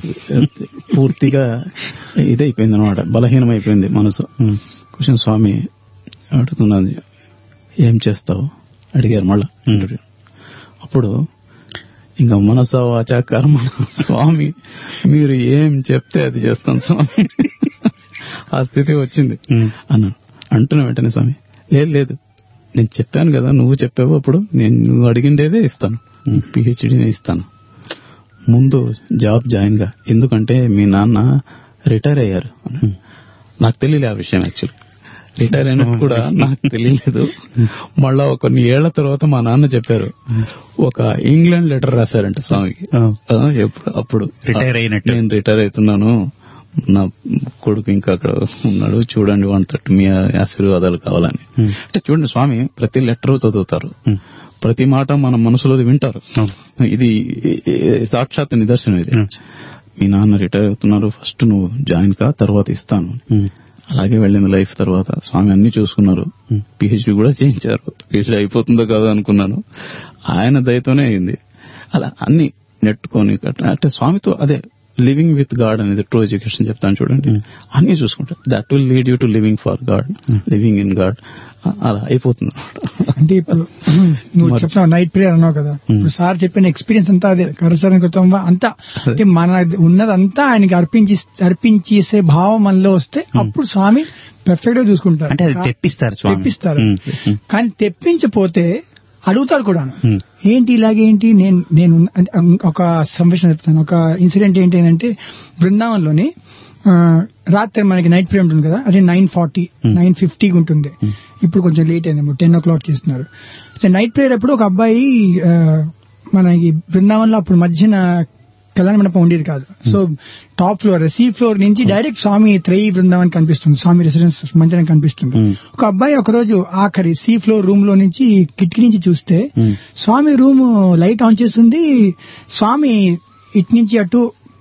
పూర్తిగా ఇదైపోయింది అనమాట బలహీనం అయిపోయింది మనసు ఉమ్, కొంచెం స్వామి అడుగుతున్నది ఏం చేస్తావు అడిగారు మళ్ళా ఇంటర్వ్యూ అప్పుడు ఇంకా మనస వాచ కర్మ స్వామి మీరు ఏం చెప్తే అది చేస్తాను స్వామి ఆ స్థితి వచ్చింది ఉమ్, అన్నాను అంటున్నా వెంటనే స్వామి లేదు లేదు నేను చెప్పాను కదా నువ్వు చెప్పావు అప్పుడు నేను నువ్వు అడిగిండేదే ఇస్తాను పిహెచ్డీనే ఇస్తాను ముందు జాబ్ జాయిన్ గా ఎందుకంటే మీ నాన్న రిటైర్ అయ్యారు అన్నాడు. నాకు తెలియలే ఆ విషయం యాక్చువల్లీ రిటైర్ అయినట్టు కూడా నాకు తెలియలేదు మళ్ళా ఒక కొన్ని ఏళ్ల తర్వాత మా నాన్న చెప్పారు ఒక ఇంగ్లాండ్ లెటర్ రాశారంట స్వామికి ఆ, ఆ, ఎప్పుడు అప్పుడు Retire అయినట్టు. నేను రిటైర్ అవుతున్నాను నా కొడుకు ఇంకా అక్కడ ఉన్నాడు చూడండి వన్ తట్టు మీ ఆశీర్వాదాలు కావాలని Hmm. అంటే చూడండి స్వామి ప్రతి లెటర్ చదువుతారు Hmm. ప్రతి మాట మన మనసులో వింటారు అవును. ఇది ఈ- ఈ సాక్షాత్ నిదర్శనం ఇది Hmm. మీ నాన్న రిటైర్ అవుతున్నారు ఫస్ట్ నువ్వు జాయిన్ కా తర్వాత ఇస్తాను ఉమ్, అలాగే వెళ్ళింది లైఫ్ తర్వాత స్వామి అన్ని చూసుకున్నారు Hmm. పిహెచ్డి కూడా చేయించారు పిహెచ్డి అయిపోతుందో కాదో అనుకున్నాను ఆయన దయతోనే అయింది అలా అన్ని నెట్టుకొని కట్ట- అంటే స్వామితో అదే లివింగ్ విత్ గాడ్ అనేది ట్రూ ఎడ్యుకేషన్ చెప్తాను చూడండి అన్ని చూసుకుంటారు that will lead you to living for God living in God అలా అయిపోతుంది అంటే ఇప్పుడు నువ్వు చెప్పినావు నైట్ ప్రేయర్ అన్నావు కదా ఇప్పుడు సార్ చెప్పిన ఎక్స్పీరియన్స్ అంతా అదే కరసరణ కృతం అంతా అంటే మన ఉన్నదంతా ఆయనకి అర్పించి అర్పించేసే భావం మనలో వస్తే అప్పుడు స్వామి పెర్ఫెక్ట్ గా చూసుకుంటారు అంటే అది తెప్పిస్తారు స్వామి తెప్పిస్తారు ఉమ్, ఉమ్, కానీ తెప్పించపోతే అడుగుతారు కూడా ఉమ్, ఏంటి ఇలాగేంటి నేను నేను అంటే ఒక సంభాషణ చెప్తాను ఒక ఇన్సిడెంట్ ఏంటి అంటే బృందావనంలోని ఆ, రాత్రి మనకి నైట్ ప్రేమ్ ఉంటుంది కదా అది నైన్ ఫార్టీ నైన్ ఫిఫ్టీకి ఉంటుంది ఇప్పుడు కొంచెం లేట్ అయింది టెన్ ఓ క్లాక్ చేస్తున్నారు అయితే నైట్ ప్రేయర్ అప్పుడు ఒక అబ్బాయి ఆ, మనకి బృందావనంలో అప్పుడు మధ్యన కళ్యాణ మండపం ఉండేది కాదు so top floor C floor నుంచి డైరెక్ట్ స్వామి త్రయీ బృందావన్ కనిపిస్తుంది స్వామి రెసిడెన్స్ మంచిగా కనిపిస్తుంది Hmm. ఒక అబ్బాయి ఒక రోజు ఆఖరి సి ఫ్లోర్ రూమ్ లో నుంచి కిటికీ నుంచి చూస్తే Hmm. Swami room light on చేస్తుంది స్వామి ఇటు నుంచి అటు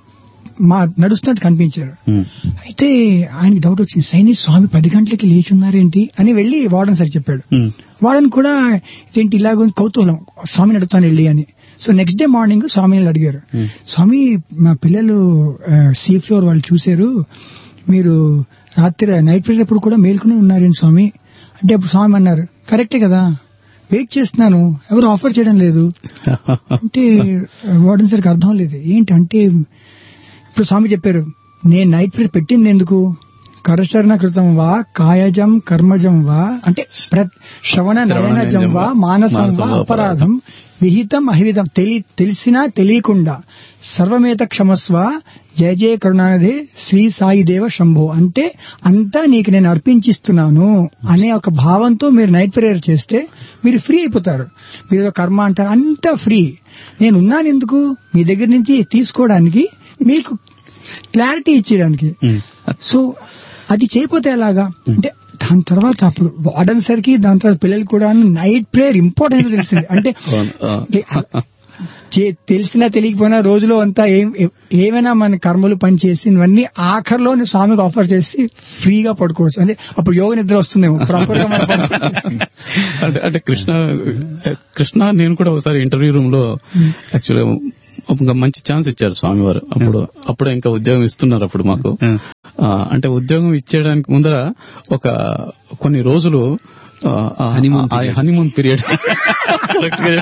మా నడుస్తున్నట్టు కనిపించారు ఉమ్, అయితే ఆయనకి డౌట్ వచ్చింది సైని స్వామి పది గంటలకి లేచి ఉన్నారేంటి అని వెళ్లి వార్డన్ సార్ చెప్పాడు ఉమ్, వాడని కూడా ఇదేంటి ఇలాగ ఉంది, కౌతూహలం స్వామిని అడుగుతాను వెళ్ళి అని సో నెక్స్ట్ డే మార్నింగ్ స్వామిని అడిగారు స్వామి మా పిల్లలు సీ ఫ్లోర్ వాళ్ళు చూశారు మీరు రాత్రి నైట్ వెళ్ళేటప్పుడు కూడా మేల్కొని ఉన్నారేంటి స్వామి అంటే అప్పుడు స్వామి అన్నారు కరెక్టే కదా వెయిట్ చేస్తున్నాను ఎవరు ఆఫర్ చేయడం లేదు అంటే వార్డెన్ సార్కి అర్థం లేదు ఏంటి అంటే ఇప్పుడు స్వామి చెప్పారు నేను నైట్ ప్రేయర్ పెట్టింది ఎందుకు కరచరణ కృతం వా కాయజం కర్మజం వా అంటే ప్ర- శ్రవణ నయనజం వా మానసం వా అపరాధం విహితం అహివిధం తెలి తెలిసినా తెలియకుండా సర్వమేత క్షమస్వ జయ జయ కరుణానిధి శ్రీ సాయి దేవ శంభో అంటే అంతా నీకు నేను అర్పించిస్తున్నాను అనే ఒక భావంతో మీరు నైట్ ప్రేయర్ చేస్తే మీరు ఫ్రీ అయిపోతారు మీరు ఏదో కర్మ అంటారు అంతా ఫ్రీ నేను ఉన్నాను ఎందుకు మీ దగ్గర నుంచి తీసుకోవడానికి మీకు క్లారిటీ ఇచ్చేయడానికి ఉమ్, సో అది చేయపోతే ఎలాగా అంటే దాని తర్వాత అప్పుడు వార్డన్ సార్ కి దాని తర్వాత పిల్లలకి కూడా నైట్ ప్రేయర్ ఇంపార్టెన్స్ తెలిసింది అంటే అవును, ఆ. చే- తెలిసినా తెలియకపోయినా రోజులో అంతా ఏం ఏ- ఏమైనా మన కర్మలు పని చేసినవన్నీ ఆఖరిలో నీ స్వామికి ఆఫర్ చేసి ఫ్రీగా పడుకోవచ్చు అంటే అప్పుడు యోగ నిద్ర వస్తుందేమో ప్రాపర్ గా మన పని. అంటే అంటే కృష్ణ కృష్ణ నేను కూడా ఒకసారి ఇంటర్వ్యూ రూమ్ లో యాక్చువల్గా ఒక మంచి ఛాన్స్ ఇచ్చారు స్వామివారు అప్పుడు అప్పుడే ఇంకా ఉద్యోగం ఇస్తున్నారు అప్పుడు మాకు Hmm. ఆ, అంటే ఉద్యోగం ఇచ్చేయడానికి ముందర ఒక కొన్ని రోజులు Honeymoon హనీమూన్ పీరియడ్ కరెక్ట్ గా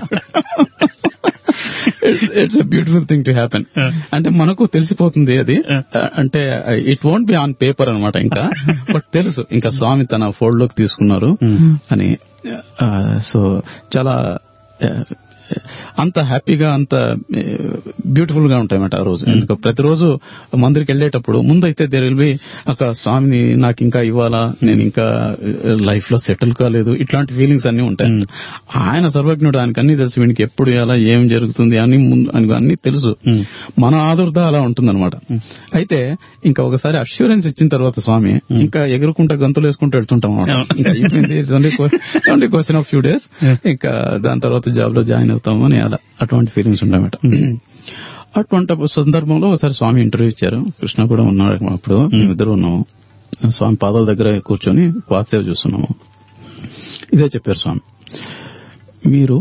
it's a beautiful thing to happen అంటే మనకు తెలిసిపోతుంది అది ఆ, అంటే it won't be on paper అన్నమాట ఇంకా బట్ తెలుసు ఇంకా స్వామి తన ఫోల్డ్ లోకి తీసుకున్నారు అని సో చాలా ఆ, అంత హ్యాపీగా అంత బ్యూటిఫుల్ గా ఉంటాయన్నమాట ఆ రోజు ఎందుకు ప్రతిరోజు మందిరికి వెళ్ళేటప్పుడు ముందైతే దేర్ విల్ బి ఒక స్వామిని నాకు ఇంకా ఇవ్వాలా నేను ఇంకా లైఫ్ లో సెటిల్ కాలేదు ఇట్లాంటి ఫీలింగ్స్ అన్ని ఉంటాయి ఆయన సర్వజ్ఞుడు ఆయనకు అన్ని తెలుసు వీనికి ఎప్పుడు ఎలా ఏం జరుగుతుంది అని ముందు ఆయనకు అన్ని తెలుసు మన ఆదుర్ద అలా ఉంటుందన్నమాట అయితే ఇంకా ఒకసారి అష్యూరెన్స్ ఇచ్చిన తర్వాత స్వామి ఇంకా ఎగురుకుంటా గంతులు వేసుకుంటూ వెళ్తుంటాం అన్నమాట. ఇంకా అయిపోయింది only question of few days ఇంకా దాని తర్వాత జాబ్ లో జాయిన్ అవుతాము అని అలా అటువంటి ఫీలింగ్స్ ఉంటాయన్నమాట అటువంటి సందర్భంలో ఒకసారి స్వామి ఇంటర్వ్యూ ఇచ్చారు కృష్ణ కూడా ఉన్నాడు అప్పుడు మేమిద్దరు ఉన్నాము స్వామి పాదాల దగ్గర కూర్చొని పాదసేవ చూస్తున్నాము ఇదే చెప్పారు స్వామి మీరు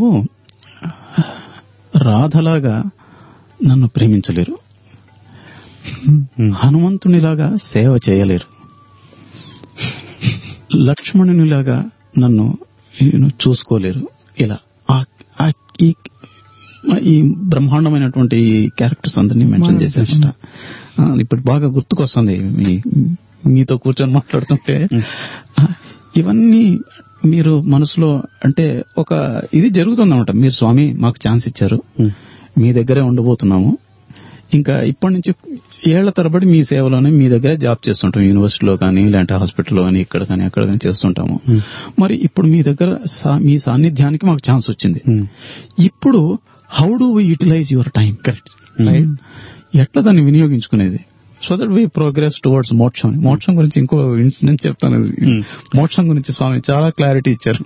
రాధలాగా నన్ను ప్రేమించలేరు హనుమంతునిలాగా సేవ చేయలేరు లక్ష్మణునిలాగా నన్ను నేను చూసుకోలేరు ఇలా ఆ- ఆ- ఈ ఈ బ్రహ్మాండమైనటువంటి ఈ క్యారెక్టర్స్ అందరినీ మెన్షన్ చేసేట ఇప్పుడు బాగా గుర్తుకొస్తుంది మీ మీతో కూర్చొని మాట్లాడుతుంటే ఆ, ఇవన్నీ మీరు మనసులో అంటే ఒక ఇది జరుగుతుందన్నమాట మీరు స్వామి మాకు ఛాన్స్ ఇచ్చారు మీ దగ్గరే ఉండబోతున్నాము ఇంకా ఇప్పటి నుంచి ఏళ్ల తరబడి మీ సేవలోనే మీ దగ్గరే జాబ్ చేస్తుంటాం యూనివర్సిటీలో కానీ లేదంటే హాస్పిటల్లో కానీ ఇక్కడ కానీ అక్కడ కానీ చేస్తుంటాము మరి ఇప్పుడు మీ దగ్గర సా- మీ సాన్నిధ్యానికి మాకు ఛాన్స్ వచ్చింది ఇప్పుడు how do we utilize your time correct right ఎట్లా దాన్ని వినియోగించుకునేది so that we progress towards moksham మోక్షం గురించి ఇంకో ఇన్సిడెంట్ చెప్తాను మోక్షం గురించి స్వామి చాలా క్లారిటీ ఇచ్చారు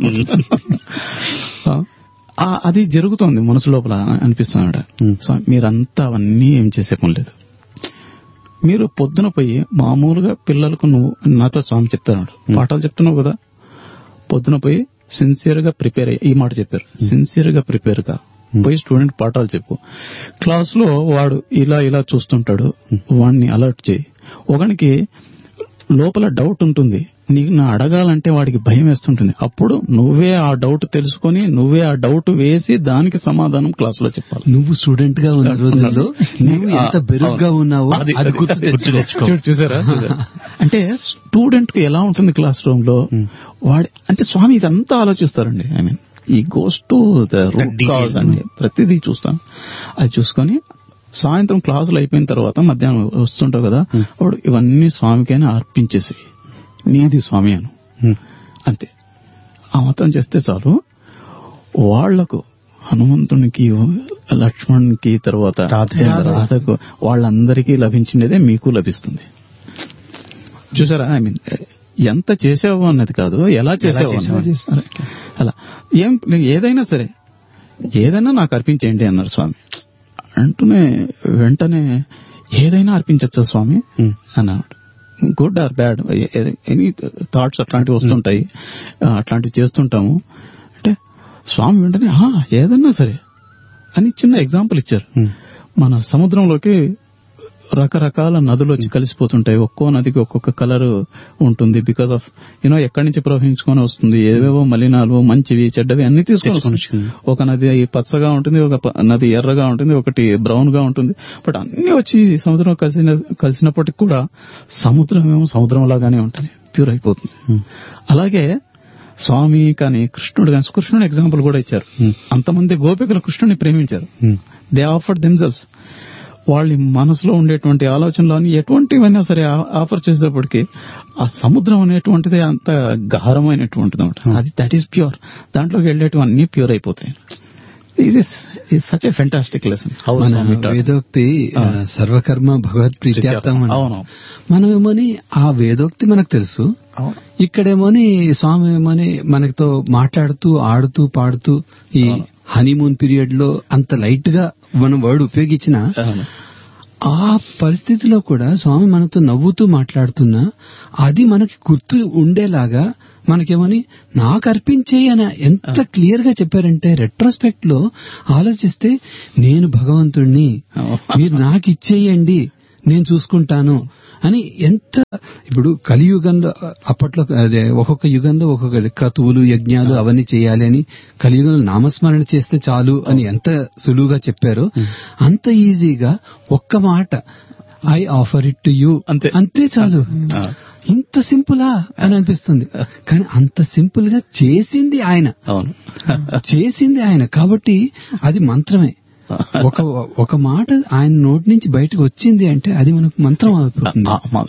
ఆ, అది జరుగుతోంది మనసు లోపల అనిపిస్తున్నాడు సో మీరంతా అవన్నీ ఏం చేసే పని లేదు మీరు పొద్దున పోయి మామూలుగా పిల్లలకు నువ్వు నాతో స్వామి చెప్పారు పాఠాలు చెప్తున్నావు కదా పొద్దున పోయి సిన్సియర్ గా ప్రిపేర్ అయ్యి ఈ మాట చెప్పారు సిన్సియర్ గా ప్రిపేర్ గా పోయి స్టూడెంట్ పాఠాలు చెప్పు క్లాస్ లో వాడు ఇలా ఇలా చూస్తుంటాడు వాడిని అలర్ట్ చేయి ఒకనికి లోపల డౌట్ ఉంటుంది నీకు నా అడగాలంటే వాడికి భయం వేస్తుంటుంది అప్పుడు నువ్వే ఆ డౌట్ తెలుసుకొని నువ్వే ఆ డౌట్ వేసి దానికి సమాధానం క్లాస్ లో చెప్పాలి నువ్వు స్టూడెంట్ గా ఉన్న రోజుల్లో నువ్వు ఎంత బెరుగ్గా ఉన్నావో అది- అది గుర్తు గుర్తు తెచ్చుకో తెచ్చుకో. చూడు చూసారా చూసారా? అంటే స్టూడెంట్ కు ఎలా ఉంటుంది క్లాస్ రూమ్ లో వాడి అంటే స్వామి ఇదంతా ఆలోచిస్తారండి I mean he goes to the root detail. Cause అండి ప్రతిదీ చూస్తాం అది చూసుకొని సాయంత్రం క్లాసులు అయిపోయిన తర్వాత మధ్యాహ్నం వస్తుంటావు కదా అప్పుడు ఇవన్నీ స్వామికైనా అర్పించేసి నీది స్వామి అను అంతే ఆ మాత్రం చేస్తే చాలు వాళ్లకు హనుమంతునికి లక్ష్మణ్కి తర్వాత రాధ- రాధకు వాళ్ళందరికీ లభించినదే మీకు లభిస్తుంది చూసారా ఐ మీన్ ఎంత చేసావు అన్నది కాదు ఎలా చేసావు చేసావు. అన్నది. అరే, అలా ఏం ఏదైనా సరే ఏదైనా నాకు అర్పించేయండి అన్నారు స్వామి అంటూనే వెంటనే ఏదైనా అర్పించచ్చా స్వామి అన్నాడు good or bad any thoughts అట్లాంటివి వస్తుంటాయి ఆ, అట్లాంటివి చేస్తుంటాము అంటే స్వామి వెంటనే "ఆ, ఏదన్నా సరే అని చిన్న ఎగ్జాంపుల్ ఇచ్చారు మన సముద్రంలోకి రకరకాల నదులు వచ్చి కలిసిపోతుంటాయి ఒక్కో నదికి ఒక్కొక్క కలర్ ఉంటుంది బికాస్ ఆఫ్ యూనో ఎక్కడి నుంచి ప్రవహించుకొని వస్తుంది ఏవేవో మలినాలు మంచివి చెడ్డవి అన్ని తీసుకొని తెచ్చుకొని వస్తుంది. ఒక నది పచ్చగా ఉంటుంది ఒక ప- నది ఎర్రగా ఉంటుంది ఒకటి బ్రౌన్ గా ఉంటుంది బట్ అన్ని వచ్చి సముద్రం కలిసిన కలిసినప్పటికి కూడా సముద్రం ఏమో సముద్రం లాగానే ఉంటుంది ప్యూర్ అయిపోతుంది అలాగే స్వామి కానీ కృష్ణుడు కానీ కృష్ణుడు ఎగ్జాంపుల్ కూడా ఇచ్చారు అంతమంది గోపికలు కృష్ణుని ప్రేమించారు దే ఆఫర్ దెమ్సెల్స్ వాళ్ళ మనసులో ఉండేటువంటి ఆలోచనలు అని ఎటువంటివైనా సరే ఆ- ఆఫర్ చేసేటప్పటికి ఆ సముద్రం అనేటువంటిది అంత గహరమైనటువంటిది అనమాట అది దట్ ఈస్ ప్యూర్ దాంట్లోకి వెళ్ళేటివన్నీ ప్యూర్ అయిపోతాయి ఇది such a fantastic lesson how మన వేదోక్తి ఆ, సర్వకర్మ భగవత్ ప్రీత్యార్థం అని. అవును. మనమేమోని ఆ వేదోక్తి మనకు తెలుసు ఇక్కడేమోని స్వామి ఏమోని మనతో మాట్లాడుతూ ఆడుతూ పాడుతూ ఈ హనీమూన్ పీరియడ్ లో అంత లైట్ గా మనం వర్డ్ ఉపయోగించిన అవును. ఆ పరిస్థితిలో కూడా స్వామి మనతో నవ్వుతూ మాట్లాడుతున్నా అది మనకి గుర్తు ఉండేలాగా మనకేమని నాకు అర్పించేయి అని ఎంత క్లియర్ గా చెప్పారంటే రెట్రోస్పెక్ట్ లో ఆలోచిస్తే నేను భగవంతుణ్ణి మీరు నాకు ఇచ్చేయండి నేను చూసుకుంటాను అని ఎంత ఇప్పుడు కలియుగంలో అప్పట్లో అదే ఒక్కొక్క యుగంలో ఒక్కొక్క క్రతువులు యజ్ఞాలు అవన్నీ చేయాలి అని కలియుగంలో నామస్మరణ చేస్తే చాలు అని ఎంత సులువుగా చెప్పారో అంత ఈజీగా ఒక్క మాట I offer it to you అంతే. అంతే చాలు ఆ. ఇంత సింపులా అని అనిపిస్తుంది కానీ అంత సింపుల్ గా చేసింది ఆయన అవును చేసింది ఆయన కాబట్టి అది మంత్రమే ఒక ఒక మాట ఆయన నోటి నుంచి బయటకు వచ్చింది అంటే అది మనకు మంత్రం అయిపోతుంది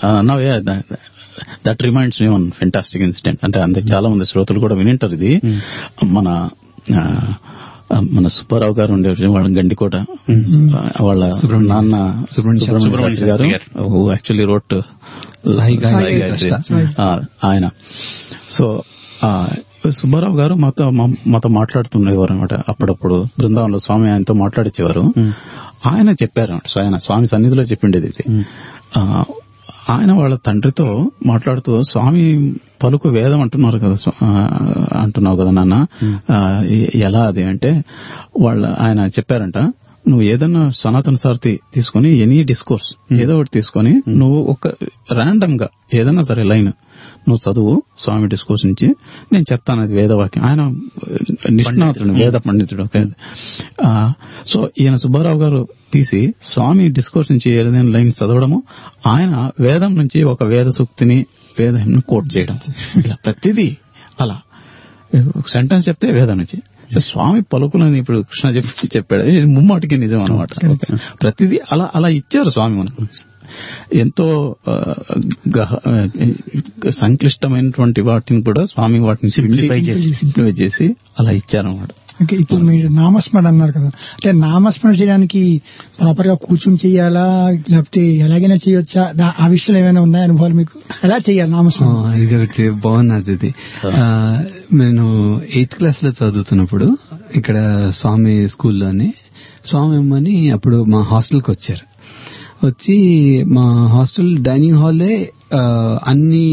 that reminds me one fantastic incident అంటే అందరికి చాలా మంది శ్రోతలు కూడా వినింటారు ఇది మన ఆ, మన సుబ్బారావు గారు ఉండే వాళ్ళ గండికోట వాళ్ళ నాన్న సుబ్రహ్మణ్య శాస్త్రి గారు who actually wrote Sai Gayatri. ఆయన సో ఆ, సుబ్బారావు గారు మాతో మా- మాతో మాట్లాడుతుండేవారు అనమాట అప్పుడప్పుడు బృందావనంలో స్వామి ఆయనతో మాట్లాడించేవారు ఆయన చెప్పారు సో ఆయన స్వామి సన్నిధిలో చెప్పిండేది ఇది ఆ, ఆయన వాళ్ళ తండ్రితో మాట్లాడుతూ స్వామి పలుకు వేదం అంటున్నారు కదా స్వా- ఆ, అంటున్నావు కదా నాన్న ఆ, ఎ- ఎలా అది అంటే వాళ్ళ ఆయన చెప్పారంట నువ్వు ఏదన్నా సనాతన సారథి తీసుకొని ఎనీ డిస్కోర్స్ ఏదో ఒకటి తీసుకొని నువ్వు ఒక ర్యాండమ్ గా ఏదన్నా సరే లైన్ నువ్వు చదువు స్వామి డిస్కోర్స్ నుంచి నేను చెప్తాను అది వేదవాక్యం ఆయన నిష్ణాతుడు వేద పండితుడు ఓకే ఆ, సో ఈయన సుబ్బారావు గారు తీసి స్వామి డిస్కోర్స్ నుంచి ఏదైనా లైన్ చదవడము ఆయన వేదం నుంచి ఒక వేద సూక్తిని వేదాన్ని కోట్ చేయడం ఇలా ప్రతిదీ అలా ఒక సెంటెన్స్ చెప్తే వేదం నుంచి సో స్వామి పలుకులని ఇప్పుడు కృష్ణ చెప్పి చెప్పాడు ఇది ముమ్మాటికి నిజం అనమాట ప్రతిదీ అలా అలా ఇచ్చారు స్వామి మనకు ఎంతో ఆ, గహ- ఆ, సంక్లిష్టమైనటువంటి వాటిని కూడా స్వామి వాటిని Simplify చేసి. సింప్లిఫై చేసి అలా ఇచ్చారన్నమాట ఓకే ఇప్పుడు మీరు నామస్మరణ అన్నారు కదా అంటే నామస్మరణ చేయడానికి ప్రాపర్ గా కూర్చుని చేయాలా లేకపోతే ఎలాగైనా చేయొచ్చా దా- ఆ విషయంలో ఏమైనా ఉన్నాయా అనుభవాలు మీకు ఎలా చేయాలి నామస్మరణ ఆ, ఇది ఒకటి బాగున్నది ఇది ఆ, నేను ఎయిత్ క్లాస్ లో చదువుతున్నప్పుడు ఇక్కడ స్వామి స్కూల్లోని స్వామి అమ్మని అప్పుడు మా హాస్టల్కి వచ్చారు వచ్చి మా హాస్టల్ డైనింగ్ హాల్లే ఆ, అన్ని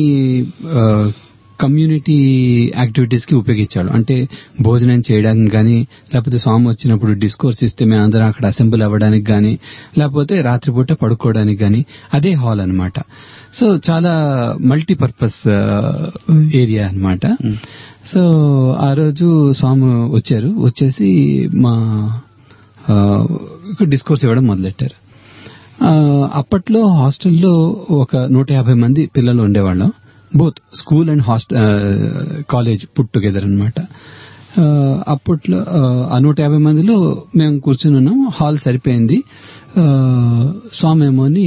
కమ్యూనిటీ యాక్టివిటీస్ కి ఉపయోగించాడు అంటే భోజనం చేయడానికి గాని లేకపోతే స్వామి వచ్చినప్పుడు డిస్కోర్స్ ఇస్తే మేమందరం అక్కడ అసెంబ్ల్ అవ్వడానికి గాని లేకపోతే రాత్రిపూట పడుకోవడానికి గాని అదే హాల్ అన్నమాట సో చాలా మల్టీపర్పస్ ఏరియా అన్నమాట సో ఆ రోజు స్వామి వచ్చారు వచ్చేసి మా డిస్కోర్స్ ఇవ్వడం మొదలెట్టారు ఆ, అప్పట్లో హాస్టల్లో ఒక నూట యాభై మంది పిల్లలు ఉండేవాళ్ళం both school and hostel college put together అనమాట అప్పట్లో ఆ, ఆ నూట యాభై మందిలో మేము కూర్చుని ఉన్నాం హాల్ సరిపోయింది ఆ, స్వామి ఏమోని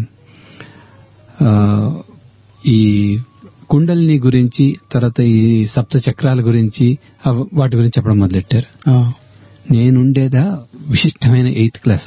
ఆ, ఈ కుండల్ని గురించి తర్వాత ఈ సప్త చక్రాల గురించి అవ- వాటి గురించి చెప్పడం మొదలెట్టారు నేనుండేదా విశిష్టమైన ఎయిత్ క్లాస్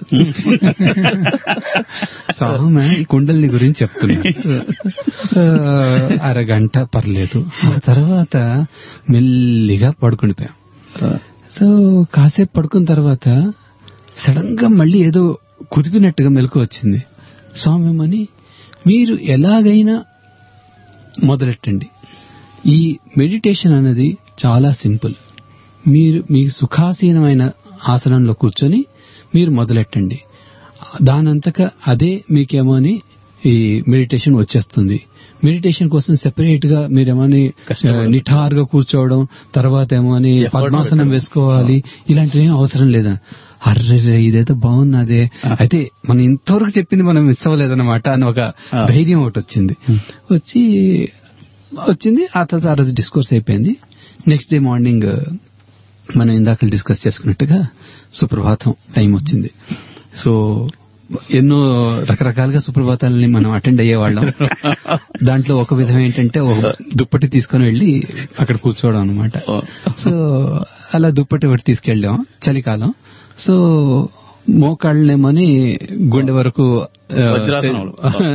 స్వామి కుండల్ని గురించి చెప్తున్నా ఆ, అరగంట పర్లేదు ఆ తర్వాత మెల్లిగా పడుకుండిపోయాం సో కాసేపు పడుకున్న తర్వాత సడన్ గా మళ్ళీ ఏదో కుదిపినట్టుగా మెలకు వచ్చింది స్వామి ఏమని మీరు ఎలాగైనా మొదలెట్టండి ఈ మెడిటేషన్ అనేది చాలా సింపుల్ మీరు మీ సుఖాసీనమైన ఆసనంలో కూర్చొని మీరు మొదలెట్టండి దానంతక అదే మీకేమో అని ఈ మెడిటేషన్ వచ్చేస్తుంది మెడిటేషన్ కోసం సెపరేట్ గా మీరేమని నిఠారుగా కూర్చోవడం తర్వాత ఏమో అని పద్మాసనం వేసుకోవాలి ఇలాంటివి ఏం అవసరం లేదని అర్రే ఇదైతే బాగున్నదే అయితే మనం ఇంతవరకు చెప్పింది మనం మిస్ అవ్వలేదన్నమాట అని ఒక ధైర్యం ఒకటి వచ్చింది వచ్చి వచ్చింది ఆ తర్వాత ఆ రోజు డిస్కోర్స్ అయిపోయింది నెక్స్ట్ డే మార్నింగ్ మనం ఇందాక డిస్కస్ చేసుకున్నట్టుగా సుప్రభాతం టైం వచ్చింది సో ఎన్నో రకరకాలుగా సుప్రభాతాలని మనం అటెండ్ అయ్యేవాళ్ళం దాంట్లో ఒక విధం ఏంటంటే ఒక దుప్పటి తీసుకొని వెళ్ళి అక్కడ కూర్చోవడం అనమాట సో అలా దుప్పటి ఒకటి తీసుకెళ్ళాం చలికాలం సో మోకాళ్ళనేమని గుండె వరకు ఆ, వజ్రాసనంలో.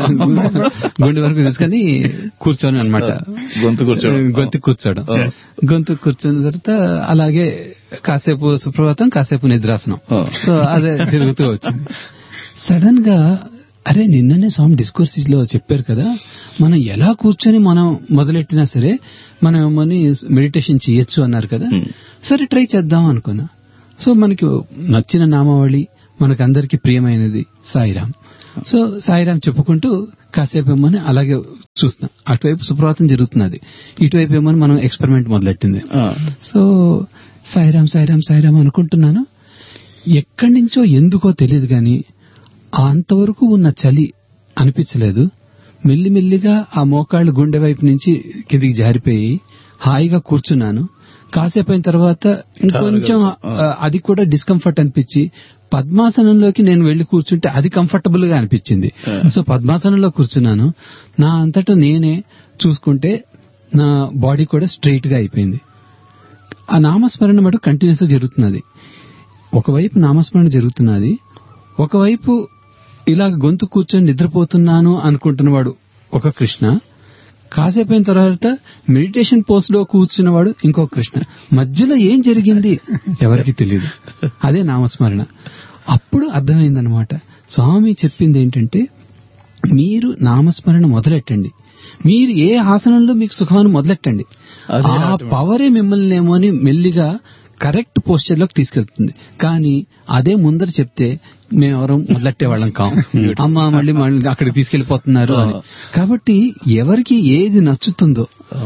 గుండె వరకు తీసుకొని కూర్చొని అనమాట గొంతు కూర్చోవడం. గొంతు కూర్చోవడం ఆ. గొంతు కూర్చున్న తర్వాత అలాగే కాసేపు సుప్రభాతం కాసేపు నిద్రాసనం ఆ. సో అదే జరుగుతూ వచ్చింది సడన్ గా అరే నిన్ననే స్వామి డిస్కోర్స్ లో చెప్పారు కదా మనం ఎలా కూర్చొని మనం మొదలెట్టినా సరే మనం ఏమని మెడిటేషన్ చేయొచ్చు అన్నారు కదా Hmm. సరే ట్రై చేద్దాం అనుకున్నా సో మనకి నచ్చిన నామావళి మనకు అందరికి ప్రియమైనది సాయిరామ్ సో సాయిరామ్ చెప్పుకుంటూ కాసేపు ఏమని అలాగే చూస్తాం అటువైపు సుప్రభాతం జరుగుతున్నది ఇటువైపు ఏమని మనం ఎక్స్పెరిమెంట్ మొదలెట్టింది ఆ, సో సాయిరామ్ సాయిరామ్ సాయిరామ్ అనుకుంటున్నాను ఎక్కడి నుంచో ఎందుకో తెలియదు గాని అంతవరకు ఉన్న చలి అనిపించలేదు మెల్లిమెల్లిగా ఆ మోకాళ్ళు గుండె వైపు నుంచి కిందికి జారిపోయి హాయిగా కూర్చున్నాను కాసేపు అయిన తర్వాత ఇంకొంచెం ఆ, అది కూడా డిస్కంఫర్ట్ అనిపించి పద్మాసనంలోకి నేను వెళ్లి కూర్చుంటే అది కంఫర్టబుల్ గా అనిపించింది సో పద్మాసనంలో కూర్చున్నాను నా అంతటా నేనే చూసుకుంటే నా బాడీ కూడా స్ట్రైట్ గా అయిపోయింది ఆ నామస్మరణ మటు కంటిన్యూస్ జరుగుతున్నది ఒకవైపు నామస్మరణ జరుగుతున్నది ఒకవైపు ఇలా గొంతు కూర్చొని నిద్రపోతున్నాను అనుకుంటున్నవాడు ఒక కృష్ణ కాసేపు అయిన తర్వాత మెడిటేషన్ పోస్ట్ లో కూర్చున్నవాడు ఇంకో కృష్ణ మధ్యలో ఏం జరిగింది ఎవరికి తెలియదు అదే నామస్మరణ అప్పుడు అర్థమైందనమాట స్వామి చెప్పింది ఏంటంటే మీరు నామస్మరణ మొదలెట్టండి మీరు ఏ ఆసనంలో మీకు సుఖాన్ని మొదలెట్టండి అదే ఆ అర్థం. పవరే మిమ్మల్ని ఏమో అని మెల్లిగా కరెక్ట్ పోస్చర్ లోకి తీసుకెళ్తుంది కానీ అదే ముందర చెప్తే మేమెవరం మొదలెట్టే వాళ్ళం కాం అమ్మ మళ్ళీ మళ్ళీ అక్కడికి తీసుకెళ్లిపోతున్నారు అని కాబట్టి ఎవరికి ఏది నచ్చుతుందో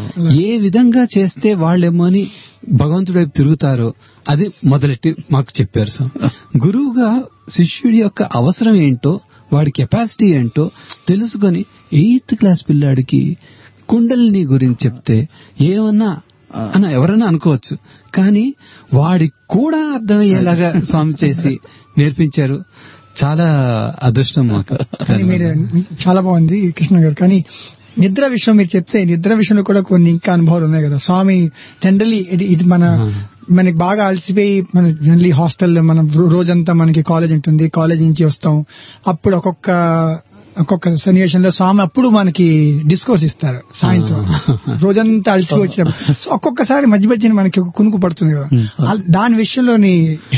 ఏ విధంగా చేస్తే వాళ్ళేమో అని భగవంతుడి వైపు తిరుగుతారో అది మొదలెట్టి మాకు చెప్పారు సార్ గురువుగా శిష్యుడి యొక్క అవసరం ఏంటో వాడి కెపాసిటీ ఏంటో తెలుసుకొని ఎయిత్ క్లాస్ పిల్లాడికి కుండలిని గురించి చెప్తే ఏమన్నా అని ఎవరైనా అనుకోవచ్చు కానీ వాడికి కూడా అర్థమయ్యేలాగా స్వామి చేసి నేర్పించారు చాలా అదృష్టం మాకు కానీ మీరు చాలా బాగుంది కృష్ణ గారు కానీ నిద్ర విషయం మీరు చెప్తే నిద్ర విషయంలో కూడా కొన్ని ఇంకా అనుభవాలు ఉన్నాయి కదా స్వామి జనరలీ ఇది ఇది మన మనకి బాగా అలసిపోయి మన జనరలీ హాస్టల్లో మనం రో- రోజంతా మనకి కాలేజ్ ఉంటుంది కాలేజ్ నుంచి వస్తాం అప్పుడు ఒక్కొక్క ఒక్కొక్క సన్నివేశంలో స్వామి అప్పుడు మనకి డిస్కోర్స్ ఇస్తారు సాయంత్రం రోజంతా అలసి వచ్చినప్పుడు సో ఒక్కొక్కసారి మధ్య మధ్యన మనకి ఒక కునుకు పడుతుంది కదా ఆ- దాని విషయంలోని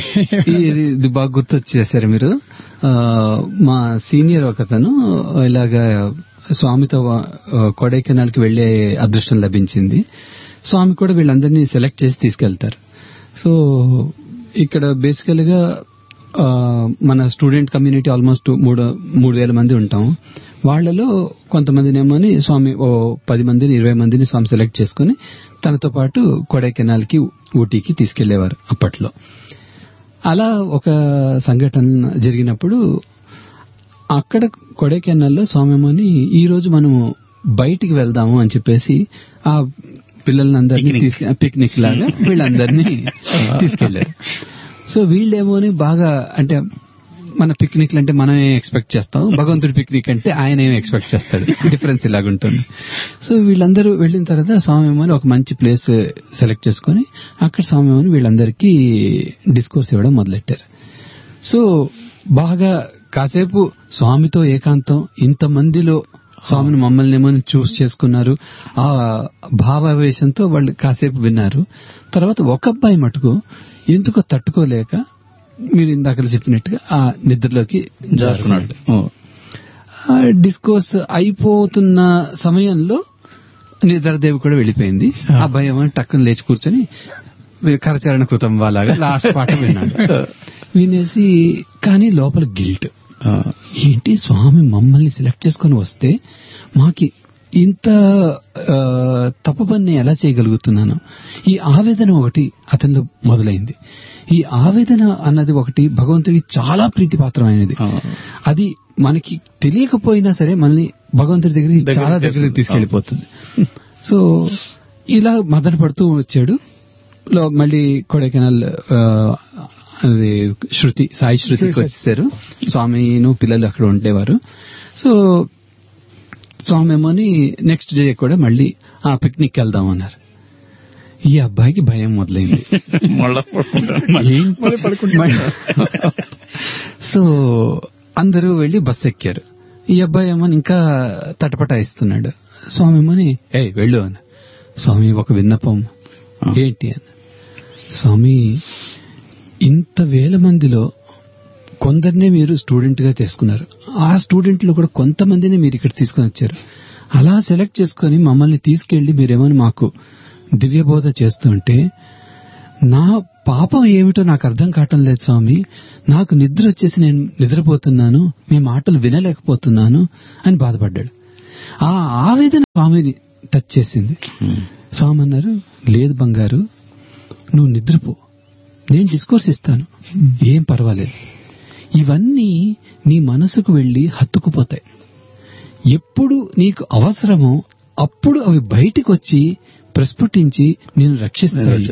ఈ- ఇది ఇది బాగా గుర్తొచ్చేసారు మీరు ఆ, మా సీనియర్ ఒకతను ఇలాగా స్వామితో ఆ, కొడైకెనాల్ కి వెళ్లే అదృష్టం లభించింది స్వామి కూడా వీళ్ళందరినీ సెలెక్ట్ చేసి తీసుకెళ్తారు సో ఇక్కడ బేసికల్ గా ఆ, మన స్టూడెంట్ కమ్యూనిటీ ఆల్మోస్ట్ మూడు మూడు వేల మంది ఉంటాం వాళ్ళలో కొంతమందినేమోని స్వామి ఓ పది మందిని ఇరవై మందిని స్వామి సెలెక్ట్ చేసుకుని తనతో పాటు కొడైకెనాల్ కి ఊటీకి తీసుకెళ్లేవారు అప్పట్లో అలా ఒక సంఘటన జరిగినప్పుడు అక్కడ కొడైకెనాల్లో స్వామిమని ఈ రోజు మనము బయటికి వెళ్దాము అని చెప్పేసి ఆ పిల్లలందరినీ తీసుకు పిక్నిక్ లాగా వీళ్ళందరినీ తీసుకెళ్లారు సో వీళ్ళేమోని బాగా అంటే మన పిక్నిక్ అంటే మనమే ఎక్స్పెక్ట్ చేస్తాం భగవంతుడి పిక్నిక్ అంటే ఆయన ఏమి ఎక్స్పెక్ట్ చేస్తాడు డిఫరెన్స్ ఇలాగుంటుంది సో వీళ్ళందరూ వెళ్ళిన తర్వాత స్వామి ఒక మంచి ప్లేస్ సెలెక్ట్ చేసుకుని అక్కడ స్వామి వీళ్ళందరికీ డిస్కోర్స్ ఇవ్వడం మొదలెట్టారు సో బాగా కాసేపు స్వామితో ఏకాంతం ఇంతమందిలో స్వామిని మమ్మల్ని ఏమని చూస్ చేసుకున్నారు ఆ భావావేశంతో వాళ్ళు కాసేపు విన్నారు తర్వాత ఒక అబ్బాయి మటుకు ఎందుకో తట్టుకోలేక మీరు ఇందాక చెప్పినట్టుగా ఆ నిద్రలోకి జారుకున్నాడు ఓ, ఆ డిస్కోర్స్ అయిపోతున్న సమయంలో నిద్రదేవి కూడా వెళ్ళిపోయింది ఆ అబ్బాయి ఏమో టక్కున లేచి కూర్చొని కరచరణ కృతం లాగా లాస్ట్ పాట విన్నాడు వినేసి కానీ లోపల గిల్ట్ ఆ, ఏంటి స్వామి మమ్మల్ని సెలెక్ట్ చేసుకొని వస్తే మాకి ఇంత ఆ, తప్పు పని నేను ఎలా చేయగలుగుతున్నాను ఈ ఆవేదన ఒకటి అతనిలో మొదలైంది ఈ ఆవేదన అన్నది ఒకటి భగవంతుడికి చాలా ప్రీతిపాత్రమైనది ఆ. అది మనకి తెలియకపోయినా సరే మనల్ని భగవంతుడి దగ్గరికి దగ్గరికి చాలా దగ్గరికి చేరుతుంది. తీసుకెళ్లిపోతుంది సో ఇలా మదన పడుతూ వచ్చాడు లో మళ్ళీ కొడైకెనాల్ ఆ, అది శృతి సాయి శృతికి వచ్చేసారు స్వామిను పిల్లలు అక్కడ ఉండేవారు సో స్వామి ఏమోని నెక్స్ట్ డే కూడా మళ్ళీ ఆ పిక్నిక్ వెళ్దాం అన్నారు ఈ అబ్బాయికి భయం మొదలైంది మళ్ళా పడుకుంటాను. ఏంటి? మళ్ళీ- సో అందరూ వెళ్లి బస్ ఎక్కారు ఈ అబ్బాయి ఏమని ఇంకా తటపటాయిస్తున్నాడు స్వామి ఏమని ఏ వెళ్ళు అని స్వామి ఒక విన్నపం ఏంటి అని స్వామి ఇంత వేల మందిలో కొందరినే మీరు స్టూడెంట్ గా తీసుకున్నారు ఆ స్టూడెంట్ లో కూడా కొంతమందిని మీరు ఇక్కడ తీసుకొని వచ్చారు అలా సెలెక్ట్ చేసుకొని మమ్మల్ని తీసుకెళ్లి మీరేమని మాకు దివ్య బోధ చేస్తుంటే నా పాపం ఏమిటో నాకు అర్థం కావటం లేదు స్వామి నాకు నిద్ర వచ్చేసి నేను నిద్రపోతున్నాను మీ మాటలు వినలేకపోతున్నాను అని బాధపడ్డాడు ఆ ఆవేదన స్వామిని టచ్ చేసింది స్వామి అన్నారు లేదు బంగారు నువ్వు నిద్రపో నేను డిస్కోర్స్ ఇస్తాను ఏం పర్వాలేదు ఇవన్నీ నీ మనసుకు వెళ్లి హత్తుకుపోతాయి ఎప్పుడు నీకు అవసరమో అప్పుడు అవి బయటికి వచ్చి ప్రస్ఫుటించి నేను రక్షిస్తాయి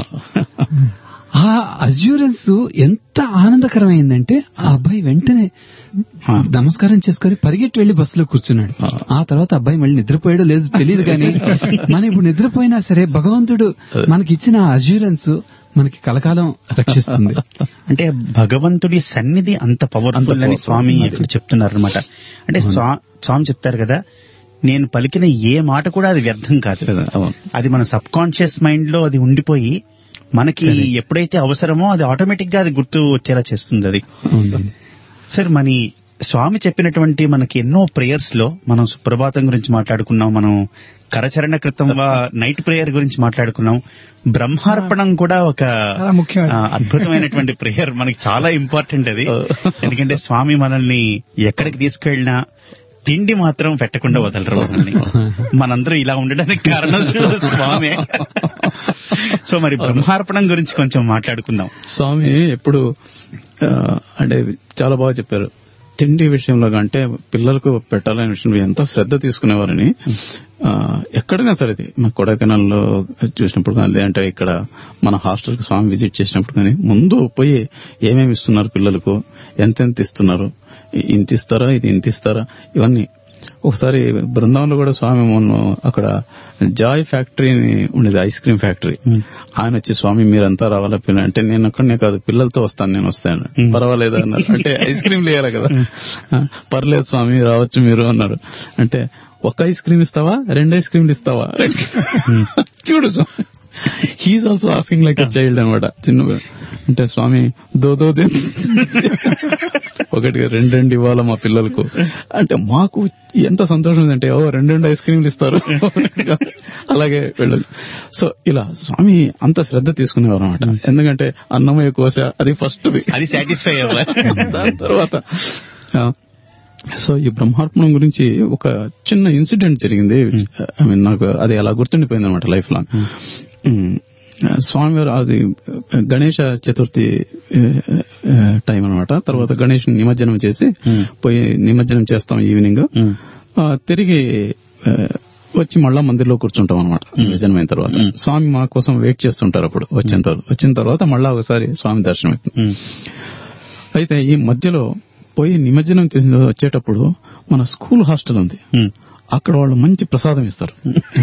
ఆ అజ్యూరెన్స్ ఎంత ఆనందకరమైందంటే ఆ అబ్బాయి వెంటనే నమస్కారం చేసుకుని పరిగెట్టి వెళ్లి బస్సులో కూర్చున్నాడు ఆ తర్వాత అబ్బాయి మళ్ళీ నిద్రపోయాడో లేదు తెలియదు కానీ మనం ఇప్పుడు నిద్రపోయినా సరే భగవంతుడు మనకి ఇచ్చిన అజ్యూరెన్స్ మనకి కలకాలం రక్షిస్తుంది అంటే భగవంతుడి సన్నిధి అంత పవర్ఫుల్ అని స్వామి ఇక్కడ చెప్తున్నారు అనమాట అంటే స్వా- స్వామి చెప్తారు కదా నేను పలికిన ఏ మాట కూడా అది వ్యర్థం కాదు అవును అది మన సబ్ కాన్షియస్ మైండ్ లో అది ఉండిపోయి మనకి ఎప్పుడైతే అవసరమో అది ఆటోమేటిక్ గా అది గుర్తు వచ్చేలా చేస్తుంది అది అవునండి. సార్ మని స్వామి చెప్పినటువంటి మనకి ఎన్నో ప్రేయర్స్ లో మనం సుప్రభాతం గురించి మాట్లాడుకున్నాం మనం కరచరణ క్రితం నైట్ ప్రేయర్ గురించి మాట్లాడుకున్నాం బ్రహ్మార్పణం కూడా ఒక చాలా ముఖ్యమైనది. ఆ, అద్భుతమైనటువంటి ప్రేయర్ మనకి చాలా ఇంపార్టెంట్ అది ఎందుకంటే స్వామి మనల్ని ఎక్కడికి తీసుకెళ్ళినా తిండి మాత్రం పెట్టకుండా వదలరు మనల్ని మనందరం ఇలా ఉండడానికి కారణం స్వామి సో మరి బ్రహ్మార్పణం గురించి కొంచెం మాట్లాడుకుందాం స్వామి ఎప్పుడు ఆ, అంటే చాలా బాగా చెప్పారు తిండి విషయంలో అంటే పిల్లలకు పెట్టాలనే విషయంలో ఎంత శ్రద్ధ తీసుకునేవారని ఆ, ఎక్కడైనా సరే ఇది మా కొడైకెనాల్లో చూసినప్పుడు కానీ లేదంటే ఇక్కడ మన హాస్టల్ కి స్వామి విజిట్ చేసినప్పుడు కానీ ముందు పోయి ఏమేమి ఇస్తున్నారు పిల్లలకు ఎంతెంత ఇస్తున్నారు ఇ- ఇంత ఇస్తారా ఇది ఇంత ఇస్తారా ఇవన్నీ ఒకసారి బృందావనంలో కూడా స్వామి మొన్న అక్కడ జాయ్ ఫ్యాక్టరీ అని ఉండేది ఐస్ క్రీమ్ ఫ్యాక్టరీ ఆయన వచ్చి స్వామి మీరంతా రావాలా పిల్ల అంటే నేను ఒక్కడనే కాదు పిల్లలతో వస్తాను నేను వస్తాను పర్వాలేదు అన్నారు అంటే ఐస్ క్రీమ్ లేయాలి కదా ఆ, పర్లేదు స్వామి రావచ్చు మీరు అన్నారు అంటే ఒక ఐస్ క్రీమ్ ఇస్తావా రెండు ఐస్ క్రీమ్లు ఇస్తావా చూడు Swami he is also asking like child అనమాట చిన్న అంటే స్వామి దో దో దే ఒకటిగా రెండు రెండు ఇవ్వాలా మా పిల్లలకు అంటే మాకు ఎంత సంతోషం ఉందంటే ఓ రెండు రెండు ఐస్ క్రీమ్లు ఇస్తారు అలాగే వెళ్ళదు సో ఇలా స్వామి అంత శ్రద్ధ తీసుకునేవారు అనమాట ఎందుకంటే అన్నమయ్య కోస అది ఫస్ట్ అది సాటిస్ఫై అవ్వాలి దాని తర్వాత ఆ, సో ఈ బ్రహ్మార్పణం గురించి ఒక చిన్న ఇన్సిడెంట్ జరిగింది ఐ మీన్ నాకు అది అలా గుర్తుండిపోయింది అనమాట లైఫ్ లాంగ్ ఉమ్, స్వామివారు అది గణేష చతుర్థి టైం అనమాట తర్వాత గణేష్ నిమజ్జనం చేసి పోయి నిమజ్జనం చేస్తాం ఈవినింగ్ ఆ, తిరిగి ఆ, వచ్చి మళ్ళా మందిర్లో కూర్చుంటాం అనమాట నిమజ్జనం అయిన తర్వాత స్వామి మా కోసం వెయిట్ చేస్తుంటారు అప్పుడు వచ్చిన తర్వాత వచ్చిన తర్వాత మళ్ళా ఒకసారి స్వామి దర్శనం అవుతుంది అయితే ఈ మధ్యలో పోయి నిమజ్జనం చేసి వచ్చేటప్పుడు మన స్కూల్ హాస్టల్ ఉంది అక్కడ వాళ్ళు మంచి ప్రసాదం ఇస్తారు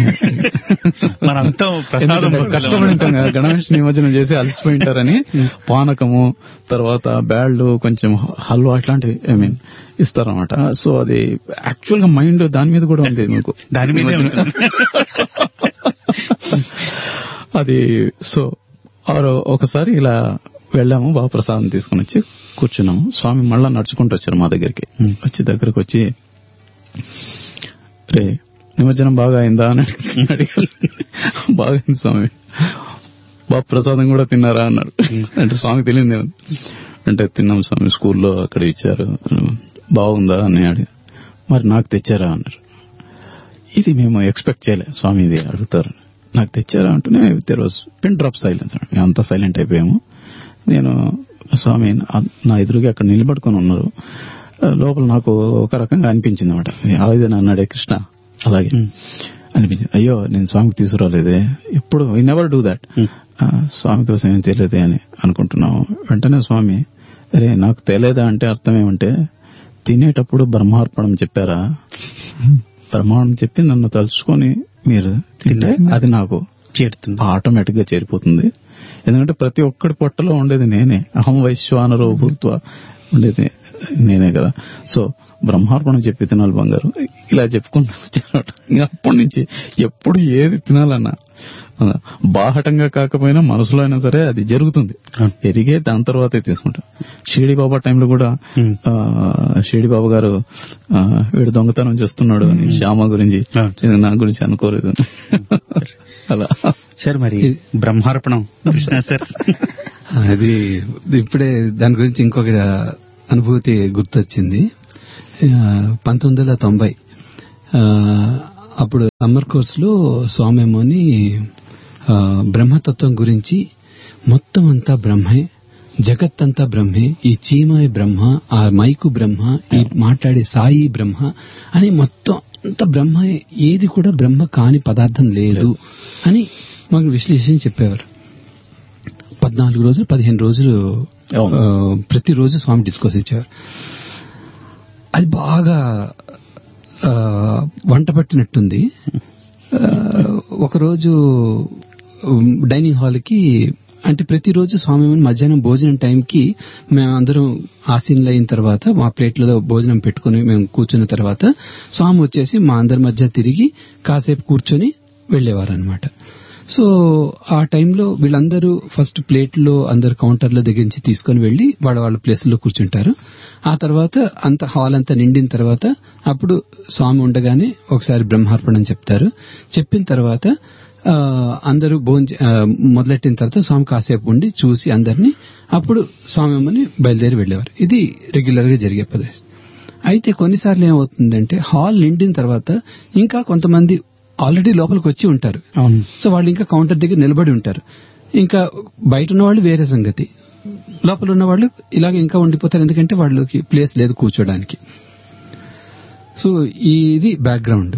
మనంతా ప్రసాదం ఎందుకంటే కష్టపడి ఉంటాం కదా గణేష్ నిమజ్జనం చేసి అలసిపోయి ఉంటారని పానకము తర్వాత బ్యాళ్ళు కొంచెం హల్వా అట్లాంటివి ఐ మీన్ ఇస్తారన్నమాట సో అది యాక్చువల్ గా మైండ్ దాని మీద కూడా ఉంది మీకు దాని మీద అది సో ఆరో ఒకసారి ఇలా వెళ్ళాము బాగా ప్రసాదం తీసుకుని వచ్చి కూర్చున్నాము స్వామి మళ్ళా నడుచుకుంటూ వచ్చారు మా దగ్గరికి వచ్చి దగ్గరకు వచ్చి రే నిమజ్జనం బాగా అయిందా అని అడిగారు బాగా అయింది స్వామి బాగా ప్రసాదం కూడా తిన్నారా అన్నారు అంటే స్వామి తెలియదు అంటే తిన్నాం స్వామి స్కూల్లో అక్కడ ఇచ్చారు బాగుందా అని అడిగి మరి నాకు తెచ్చారా అన్నారు ఇది మేము ఎక్స్పెక్ట్ చేయలే స్వామి ఇది అడుగుతారు నాకు తెచ్చారా అంటూనే there was pin drop silence మేము అంతా సైలెంట్ అయిపోయాము నేను స్వామి నా- నా ఎదురుగా అక్కడ నిలబడుకొని ఉన్నారు ఆ, లోపల నాకు ఒక రకంగా అనిపించింది అనమాట ఆవేదన అన్నాడే కృష్ణ అలాగే అనిపించింది అయ్యో నేను స్వామికి తీసుకురాలేదే ఎప్పుడు I never do that Swami కోసం ఏం తెలియదే అని అనుకుంటున్నాము వెంటనే స్వామి అరే నాకు తెలియదా అంటే అర్థం ఏమంటే తినేటప్పుడు బ్రహ్మార్పణం చెప్పారా బ్రహ్మాండం చెప్పి నన్ను తలుచుకొని మీరు తింటే అది నాకు చేరుతుంది ఆటోమేటిక్ గా చేరిపోతుంది ఎందుకంటే ప్రతి ఒక్కడి పొట్టలో ఉండేది నేనే అహం వైశ్వానరో భూత్వ ఉండేది నేనే కదా సో బ్రహ్మార్పణం చెప్పి తినాలి బంగారు ఇలా చెప్పుకుంటూ వచ్చానమాట ఇంకా అప్పటి నుంచి ఎప్పుడు ఏది తినాలన్నా ఆ, బాహటంగా కాకపోయినా మనసులో అయినా సరే అది జరుగుతుంది ఎరిగే దాని తర్వాతే తీసుకుంటాం షిరిడి బాబా టైంలో కూడా Hmm. ఆ, షిరిడి బాబా గారు ఆ, వీడు దొంగతనం చేస్తున్నాడు అని శ్యామ గురించి Hmm. ఇది నా గురించి అనుకోలేదు అలా సార్ మరి బ్రహ్మార్పణం కృష్ణ సార్ అది ఇప్పుడే దాని గురించి ఇంకొక అనుభూతి గుర్తొచ్చింది ఆ, పంతొమ్మిది వందల తొంభై ఆ, అప్పుడు సమ్మర్ కోర్సులో స్వామేమోని ఆ, బ్రహ్మతత్వం గురించి మొత్తం అంతా బ్రహ్మే జగత్ అంతా బ్రహ్మే ఈ చీమ బ్రహ్మ ఆ మైకు బ్రహ్మ ఈ మాట్లాడే సాయి బ్రహ్మ అని మొత్తం అంత బ్రహ్మ ఏది కూడా బ్రహ్మ కాని పదార్థం లేదు అని మాకు విశ్లేషణ చెప్పేవారు పద్నాలుగు రోజులు పదిహేను రోజులు అవును. ఆ, ప్రతిరోజు స్వామి డిస్కోస్ ఇచ్చేవారు అది బాగా ఆ, వంట పట్టినట్టుంది ఆ, ఒకరోజు ఉమ్, డైనింగ్ హాల్కి అంటే ప్రతిరోజు స్వామి వారి మధ్యాహ్నం భోజనం టైంకి మేమందరం ఆసీనులు అయిన తర్వాత మా ప్లేట్లలో భోజనం పెట్టుకుని మేము కూర్చున్న తర్వాత స్వామి వచ్చేసి మా అందరి మధ్య తిరిగి కాసేపు కూర్చొని వెళ్లేవారు అనమాట సో ఆ టైంలో వీళ్ళందరూ ఫస్ట్ ప్లేట్లో అందరు కౌంటర్ల దగ్గర నుంచి తీసుకొని వెళ్లి వాళ్ళ వాళ్ళ ప్లేస్ లో కూర్చుంటారు ఆ తర్వాత అంత హాల్ అంతా నిండిన తర్వాత అప్పుడు స్వామి ఉండగానే ఒకసారి బ్రహ్మార్పణం చెప్తారు చెప్పిన తర్వాత ఆ, అందరూ భోజనం మొదలెట్టిన తర్వాత స్వామి కాసేపు ఉండి చూసి అందరినీ అప్పుడు స్వామి అమ్మని బయలుదేరి వెళ్లేవారు ఇది రెగ్యులర్ గా జరిగే పద్ధతి అయితే కొన్నిసార్లు ఏమవుతుందంటే హాల్ నిండిన తర్వాత ఇంకా కొంతమంది ఆల్రెడీ లోపలికి వచ్చి ఉంటారు అవును సో వాళ్ళు ఇంకా కౌంటర్ దగ్గర నిలబడి ఉంటారు ఇంకా బయట ఉన్న వాళ్ళు వేరే సంగతి లోపల ఉన్న వాళ్ళు ఇలాగ ఇంకా ఉండిపోతారు ఎందుకంటే వాళ్ళకి ప్లేస్ లేదు కూర్చోడానికి సో ఇది బ్యాక్గ్రౌండ్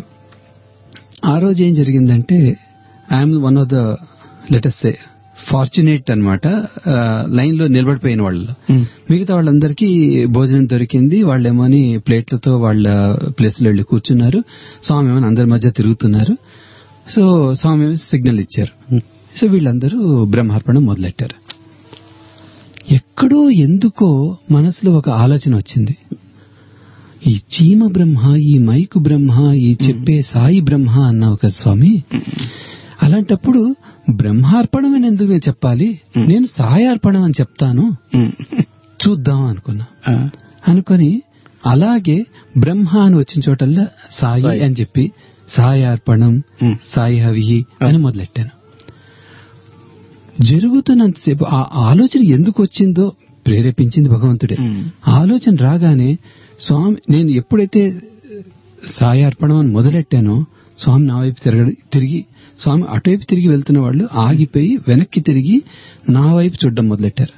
ఆ రోజు ఏం జరిగిందంటే I'm one of the latest fortunate అనమాట లైన్ లో నిలబడిపోయిన వాళ్ళు మిగతా వాళ్ళందరికీ భోజనం దొరికింది వాళ్ళేమోని ప్లేట్లతో వాళ్ళ ప్లేస్ లో వెళ్ళి కూర్చున్నారు స్వామి ఏమో అందరి మధ్య తిరుగుతున్నారు సో స్వామి ఏమో సిగ్నల్ ఇచ్చారు సో వీళ్ళందరూ బ్రహ్మార్పణం మొదలెట్టారు ఎక్కడో ఎందుకో మనసులో ఒక ఆలోచన వచ్చింది ఈ చీమ బ్రహ్మ ఈ మైకు బ్రహ్మ ఈ చెప్పే సాయి బ్రహ్మ అన్నావు కదా స్వామి అలాంటప్పుడు బ్రహ్మార్పణం అని ఎందుకు నేను చెప్పాలి నేను సాయార్పణం అని చెప్తాను చూద్దాం అనుకున్నా అనుకొని అలాగే బ్రహ్మ అని వచ్చిన చోటల్లా సాయి సాయి. అని చెప్పి సాయార్పణం మ్. సాయి హవి అని మొదలెట్టాను జరుగుతున్నంతసేపు ఆ ఆలోచన ఎందుకు వచ్చిందో ప్రేరేపించింది భగవంతుడే మ్. ఆలోచన రాగానే స్వామి నేను ఎప్పుడైతే సాయార్పణం అని మొదలెట్టానో స్వామి నా వైపు తిరగ తిరిగి స్వామి అటువైపు తిరిగి వెళ్తున్న వాళ్ళు ఆగిపోయి వెనక్కి తిరిగి నా వైపు చూడడం మొదలెట్టారు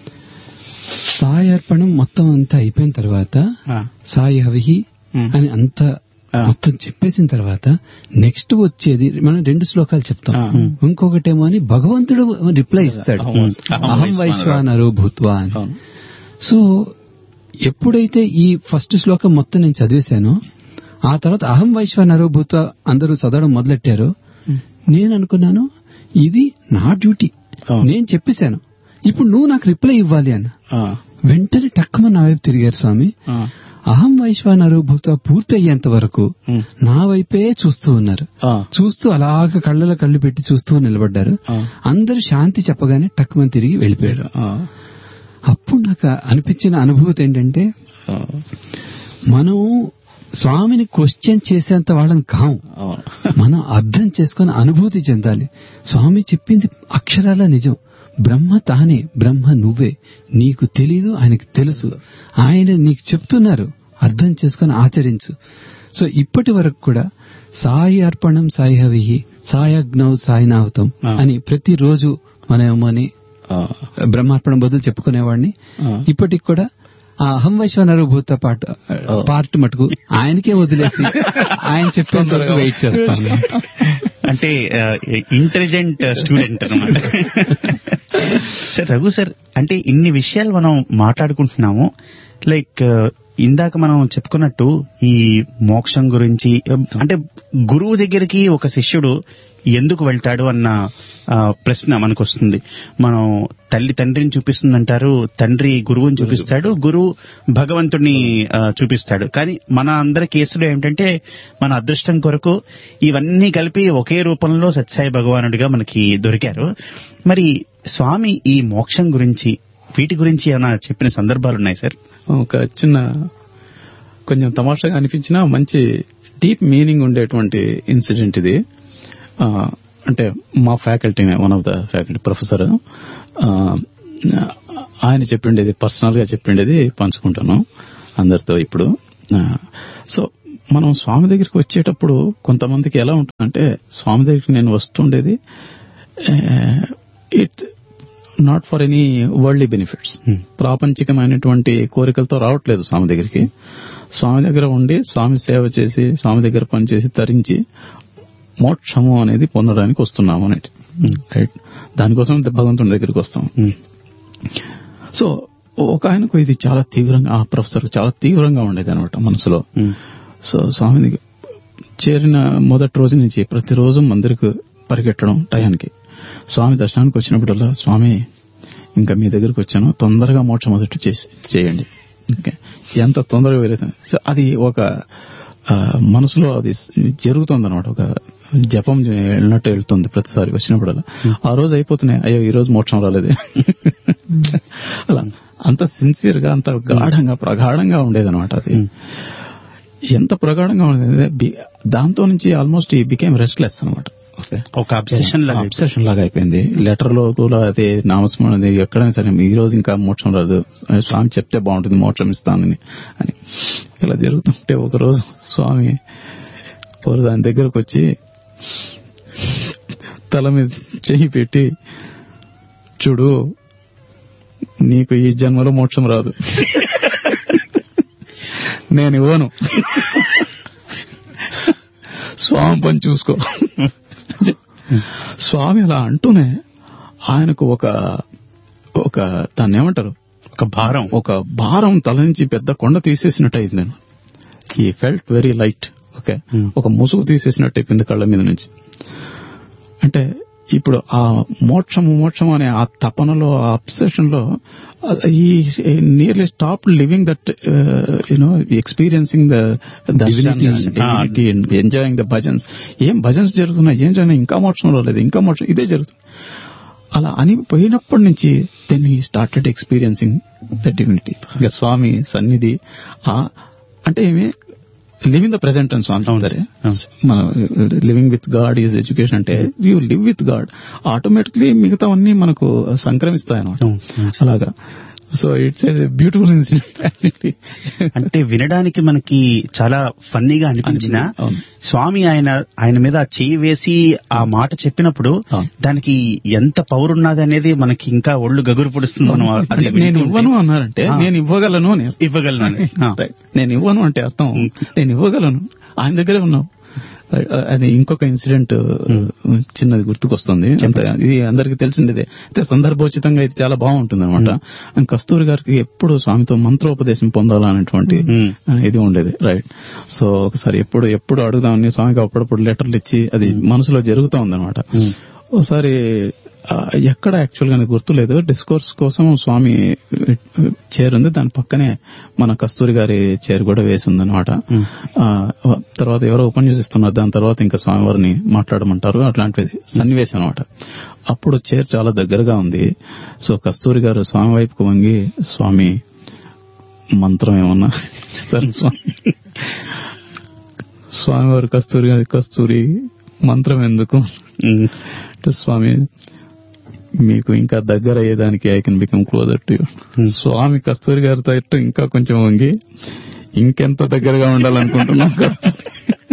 సాయార్పణం మొత్తం అంతా అయిపోయిన తర్వాత సాయి హవిహి మ్. అని అంత ఆ. మొత్తం చెప్పేసిన తర్వాత నెక్స్ట్ వచ్చేది మనం రెండు శ్లోకాలు చెప్తాం ఆ. ఇంకొకటేమో అని భగవంతుడు రిప్లై ఇస్తాడు అహం అహం వైశ్వానరు భూత్వా అని అవును సో ఎప్పుడైతే ఈ ఫస్ట్ శ్లోకం మొత్తం నేను చదివేశానో ఆ తర్వాత అహం వైశ్వానరు భూత్వ అందరూ చదవడం మొదలెట్టారో నేను అనుకున్నాను ఇది నా డ్యూటీ అవును. నేను చెప్పేశాను ఇప్పుడు నువ్వు నాకు రిప్లై ఇవ్వాలి అన్న ఆ, వెంటనే టక్కుమని నా వైపు తిరిగారు స్వామి ఆ, అహం వైశ్వానరు భూత పూర్తి అయ్యేంత వరకు ఉమ్, నా వైపే చూస్తూ ఉన్నారు ఆ, చూస్తూ అలాగ కళ్ళలో కళ్ళు పెట్టి చూస్తూ నిలబడ్డారు ఆ, అందరూ శాంతి చెప్పగానే టక్కుమని తిరిగి వెళ్ళిపోయారు ఆ, అప్పుడు నాకు అనిపించిన అనుభూతి ఏంటంటే ఆ, మనం స్వామిని క్వశ్చన్ చేసేంత వాళ్ళం కాం అవును. మనం అర్థం చేసుకొని అనుభూతి చెందాలి స్వామి చెప్పింది అక్షరాల నిజం బ్రహ్మ తానే బ్రహ్మ నువ్వే నీకు తెలీదు ఆయనకు తెలుసు ఆయన నీకు చెప్తున్నారు అర్థం చేసుకొని ఆచరించు సో ఇప్పటి వరకు కూడా సాయి అర్పణం సాయి హవిహి సాయజ్ఞౌ సాయినాహుతం ఆ. అని ప్రతిరోజు మనమని ఆ, బ్రహ్మార్పణం బదులు చెప్పుకునేవాడిని ఆ. ఇప్పటికి కూడా ఆ అహం వైశ్వనరు భూత పాట పార్ట్ మటుకు ఆయనకే వదిలేసి ఆయన చెప్పేంత వరకు వెయిట్ చేస్తాను అంటే ఇంటెలిజెంట్ స్టూడెంట్ అనమాట సార్ రఘు సార్ అంటే ఇన్ని విషయాలు మనం మాట్లాడుకుంటున్నాము లైక్ ఇందాక మనం చెప్పుకున్నట్టు ఈ మోక్షం గురించి అంటే గురువు దగ్గరికి ఒక శిష్యుడు ఎందుకు వెళ్తాడు అన్న ఆ, ప్రశ్న మనకు వస్తుంది మనం తల్లి తండ్రిని చూపిస్తుందంటారు తండ్రి గురువుని చూపిస్తాడు గురువు భగవంతుడిని ఆ, చూపిస్తాడు కానీ మన అందరి కేసులో ఏమిటంటే మన అదృష్టం కొరకు ఇవన్నీ కలిపి ఒకే రూపంలో సత్సాయి భగవానుడిగా మనకి దొరికారు మరి స్వామి ఈ మోక్షం గురించి వీటి గురించి ఏమైనా చెప్పిన సందర్భాలు ఉన్నాయి సార్ ఒక చిన్న కొంచెం తమాషాగా అనిపించిన మంచి డీప్ మీనింగ్ ఉండేటువంటి ఇన్సిడెంట్ ఇది ఆ, అంటే మా faculty one of the faculty professor ఆయన చెప్పిండేది పర్సనల్ గా చెప్పిండేది పంచుకుంటాను అందరితో ఇప్పుడు సో మనం స్వామి దగ్గరికి వచ్చేటప్పుడు కొంతమందికి ఎలా ఉంటుందంటే స్వామి దగ్గరికి నేను వస్తుండేది it not for any worldly benefits ప్రాపంచికమైనటువంటి కోరికలతో రావట్లేదు స్వామి దగ్గరికి స్వామి దగ్గర ఉండి స్వామి సేవ చేసి స్వామి దగ్గర పనిచేసి తరించి మోక్షము అనేది పొందడానికి వస్తున్నాము అనేది రైట్ దానికోసం భగవంతుని దగ్గరికి వస్తాం సో ఒక ఆయనకు ఇది చాలా తీవ్రంగా ఆ ప్రొఫెసర్ చాలా తీవ్రంగా ఉండేది అనమాట మనసులో సో స్వామి దగ్గర చేరిన మొదటి రోజు నుంచి ప్రతిరోజు మందిరికి పరిగెట్టడం టయానికి స్వామి దర్శనానికి వచ్చినప్పుడల్లా స్వామి ఇంకా మీ దగ్గరికి వచ్చాను తొందరగా మోక్ష మొదటి చేసి చేయండి ఓకే ఎంత తొందరగా వెళ్ళేది సో అది ఒక ఆ, మనసులో అది జరుగుతుంది అనమాట ఒక జపం వెళ్ళినట్టు వెళ్తుంది ప్రతిసారి వచ్చినప్పుడల్లా ఆ రోజు అయిపోతున్నాయి అయ్యో ఈ రోజు మోక్షం రాలేదు అలా అంత సిన్సియర్ గా అంత గాఢంగా ప్రగాఢంగా ఉండేదన్నమాట అది ఎంత ప్రగాఢంగా ఉండేది బి- దాంతో నుంచి ఆల్మోస్ట్ ఈ బికేమ్ రెస్ట్లెస్ అనమాట ఒక అబ్సెషన్ లాగా అబ్సెషన్ లాగా అయిపోయింది లెటర్ లో కూడా అదే నామస్మరణ అది ఎక్కడైనా సరే ఈ రోజు ఇంకా మోక్షం రాదు స్వామి చెప్తే బాగుంటుంది మోక్షం ఇస్తానని అని ఇలా జరుగుతుంటే ఒక రోజు స్వామి ఒక రోజు ఆయన దగ్గరకు వచ్చి తల మీద చెయ్యి పెట్టి చూడు నీకు ఈ జన్మలో మోక్షం రాదు నేను ఇవ్వను స్వామి పని చూసుకో స్వామి అలా అంటూనే ఆయనకు ఒక ఒక దాన్ని ఏమంటారు ఒక భారం ఒక భారం తల నుంచి పెద్ద కొండ తీసేసినట్టు అయింది నేను I felt very light okay Hmm. ఒక ముసుగు తీసేసినట్టు అయిపోయింది కళ్ళ మీద నుంచి అంటే ఇప్పుడు ఆ మోక్షము మోక్షం అనే ఆ తపనలో ఆ అబ్సెషన్ లో he nearly stop living that you know experiencing the divinity enjoying the bhajans ఏం భజన్స్ జరుగుతున్నాయి ఏం జరిగినా ఇంకా మోక్షం రాలేదు ఇంకా మోక్షం ఇదే జరుగుతుంది అలా అని పోయినప్పటి నుంచి then he started experiencing the divinity ఇక స్వామి సన్నిధి ఆ అంటే ఏమి లివింగ్ ద ప్రెసెంట్ అని స్వామి అవును, చెప్తారే అవును. మన living with God is education అంటే you live with God automatically మిగతావన్నీ మనకు సంక్రమిస్తాయి అనమాట అవును, అవును. అలాగా so it's a beautiful incident అంటే వినడానికి మనకి చాలా ఫన్నీగా అనిపించిన అవును. స్వామి ఆయన ఆయన మీద ఆ చెయ్యి వేసి ఆ మాట చెప్పినప్పుడు అవును. దానికి ఎంత పవర్ ఉన్నది అనేది మనకి ఇంకా ఒళ్ళు గగురు పొడుస్తుంది మనం అది అంటే నేను వింటుంటే. ఇవ్వను అన్నారంటే ఆ. నేను ఇవ్వగలను అని అర్థం. ఇవ్వగలను అని. ఆ. Right. నేను ఇవ్వను అంటే అర్థం నేను ఇవ్వగలను ఆయన దగ్గరే ఉన్నావు Right. అది ఇంకొక ఇన్సిడెంట్ చిన్నది గుర్తుకొస్తుంది అంత ఇది అందరికి తెలిసిందే అయితే సందర్భోచితంగా ఇది చాలా బాగుంటుంది అనమాట కస్తూరి గారికి ఎప్పుడు స్వామితో మంత్రోపదేశం పొందాలనేటువంటి Hmm. ఆ, ఇది ఉండేది రైట్ సో ఒకసారి ఎప్పుడు ఎప్పుడు అడుగుదామని స్వామికి అప్పుడప్పుడు లెటర్లు ఇచ్చి అది మనసులో జరుగుతూ ఉందన్నమాట ఒకసారి ఆ, ఎక్కడ యాక్చువల్ గా నాకు గుర్తులేదు డిస్కోర్స్ కోసం స్వామి చైర్ ఉంది దాని పక్కనే మన కస్తూరి గారి చైర్ కూడా వేసి ఉందన్నమాట ఆ, తర్వాత ఎవరో ఉపన్యసిస్తున్నారు దాని తర్వాత ఇంకా స్వామి వారిని మాట్లాడమంటారు అట్లాంటిది సన్నివేశం అనమాట అప్పుడు చైర్ చాలా దగ్గరగా ఉంది సో కస్తూరి గారు స్వామి వైపుకు వంగి స్వామి మంత్రం ఏమన్నా ఇస్తారు స్వామి స్వామివారు కస్తూరి గారి కస్తూరి మంత్రం ఎందుకు ఉమ్. అంటే స్వామి మీకు ఇంకా దగ్గర అయ్యేదానికి I can become closer to Swami Kasturi గారితో ఇట్టు ఇంకా కొంచెం వంగి ఇంకెంత దగ్గరగా ఉండాలనుకుంటున్నాం కస్తూరి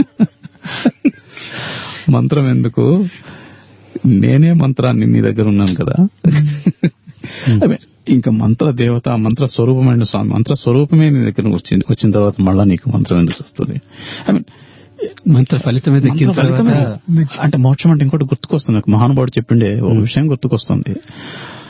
మంత్రం ఎందుకు నేనే మంత్రాన్ని మీ దగ్గర ఉన్నాను కదా I mean, ఇంకా మంత్ర దేవత మంత్ర స్వరూపమైన స్వామి మంత్ర స్వరూపమే నీ దగ్గర వచ్చింది వచ్చిన తర్వాత మళ్ళా నీకు మంత్రం ఎందుకు వస్తుంది ఐ మీన్ మంత్ర ఫలితమే దక్కిన మంత్ర తర్వాత ఫలితమే. అంటే మోక్షం అంటే ఇంకోటి గుర్తుకొస్తుంది నాకు మహానుభావుడు చెప్పిండే ఒక విషయం గుర్తుకొస్తుంది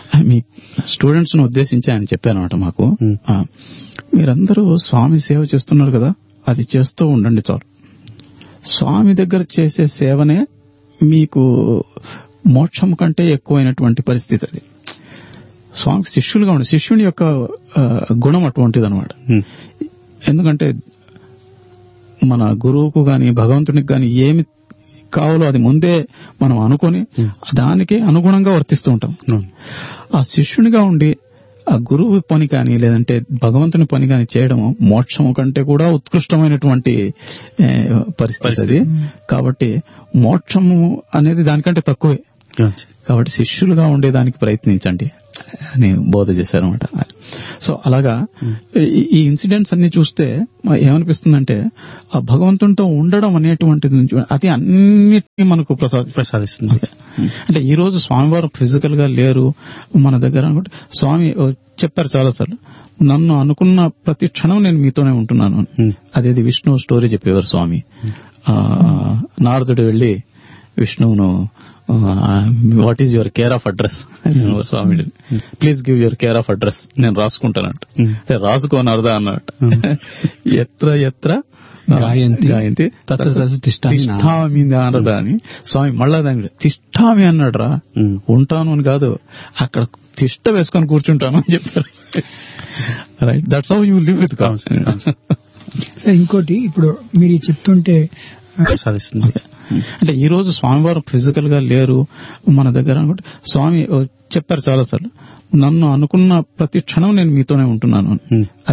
మీ స్టూడెంట్స్ ను ఉద్దేశించి ఆయన చెప్పారన్నమాట మాకు Hmm. ఆ, మీరందరూ స్వామి సేవ చేస్తున్నారు కదా అది చేస్తూ ఉండండి చాలు స్వామి దగ్గర చేసే సేవనే మీకు మోక్షం కంటే ఎక్కువైనటువంటి పరిస్థితి అది స్వామికి శిష్యులుగా ఉండి శిష్యుని యొక్క ఆ, గుణం అటువంటిది అనమాట ఉమ్, ఎందుకంటే మన గురువుకు గాని భగవంతునికి గాని ఏమి కావాలో అది ముందే మనం అనుకొని దానికి అనుగుణంగా వర్తిస్తూ ఉంటాం అవును. ఆ శిష్యునిగా ఉండి ఆ గురువు పని కానీ లేదంటే భగవంతుని పని కానీ చేయడం మోక్షం కంటే కూడా ఉత్కృష్టమైనటువంటి ఏ, పరిస్థితి అది కాబట్టి మోక్షము అనేది దానికంటే తక్కువే అవును సార్. కాబట్టి శిష్యులుగా ఉండేదానికి ప్రయత్నించండి అని బోధ చేశారనమాట సో అలాగా ఈ- ఈ ఇన్సిడెంట్స్ అన్ని చూస్తే మ- ఏమనిపిస్తుందంటే ఆ భగవంతునితో ఉండడం అనేటువంటిది నుంచి- అది అన్నిటినీ మనకు ప్రసాదిస్తుంది ప్రసాదిస్తుంది ఓకే. అంటే ఈ రోజు స్వామివారు ఫిజికల్ గా లేరు మన దగ్గర అనుకుంటే స్వామి ఓ, చెప్పారు చాలా సార్లు నన్ను అనుకున్న ప్రతి క్షణం నేను మీతోనే ఉంటున్నాను అని. Hmm. అదేది విష్ణు స్టోరీ చెప్పేవారు స్వామి ఆ, నారదుడు వెళ్లి విష్ణువును what is your care of address Swami please give your care of address నేను రాసుకుంటానంట Hmm. అంటే రాసుకోనరదా అన్నట్టు ఎత్ర ఎత్ర గాయంతి. గాయంతి తత్ర తత్ర తిష్టామి నా. తిష్టామి నారద అని స్వామి మళ్ళా దాని తిష్టామి అన్నాడు రా ఉమ్, ఉంటాను అని కాదు అక్కడ తిష్ట వేసుకొని కూర్చుంటాను అని చెప్పారు right that's how you live with అవును సార్, అవును సార్. సార్ ఇంకోటి ఇప్పుడు మీరు ఇది చెప్తుంటే ప్రసాదిస్తుంది అంటే ఈ రోజు స్వామివారు ఫిజికల్ గా లేరు మన దగ్గర అనుకుంటే స్వామి ఓ, చెప్పారు చాలా సార్లు నన్ను అనుకున్న ప్రతి క్షణం నేను మీతోనే ఉంటున్నాను అని. ఉమ్.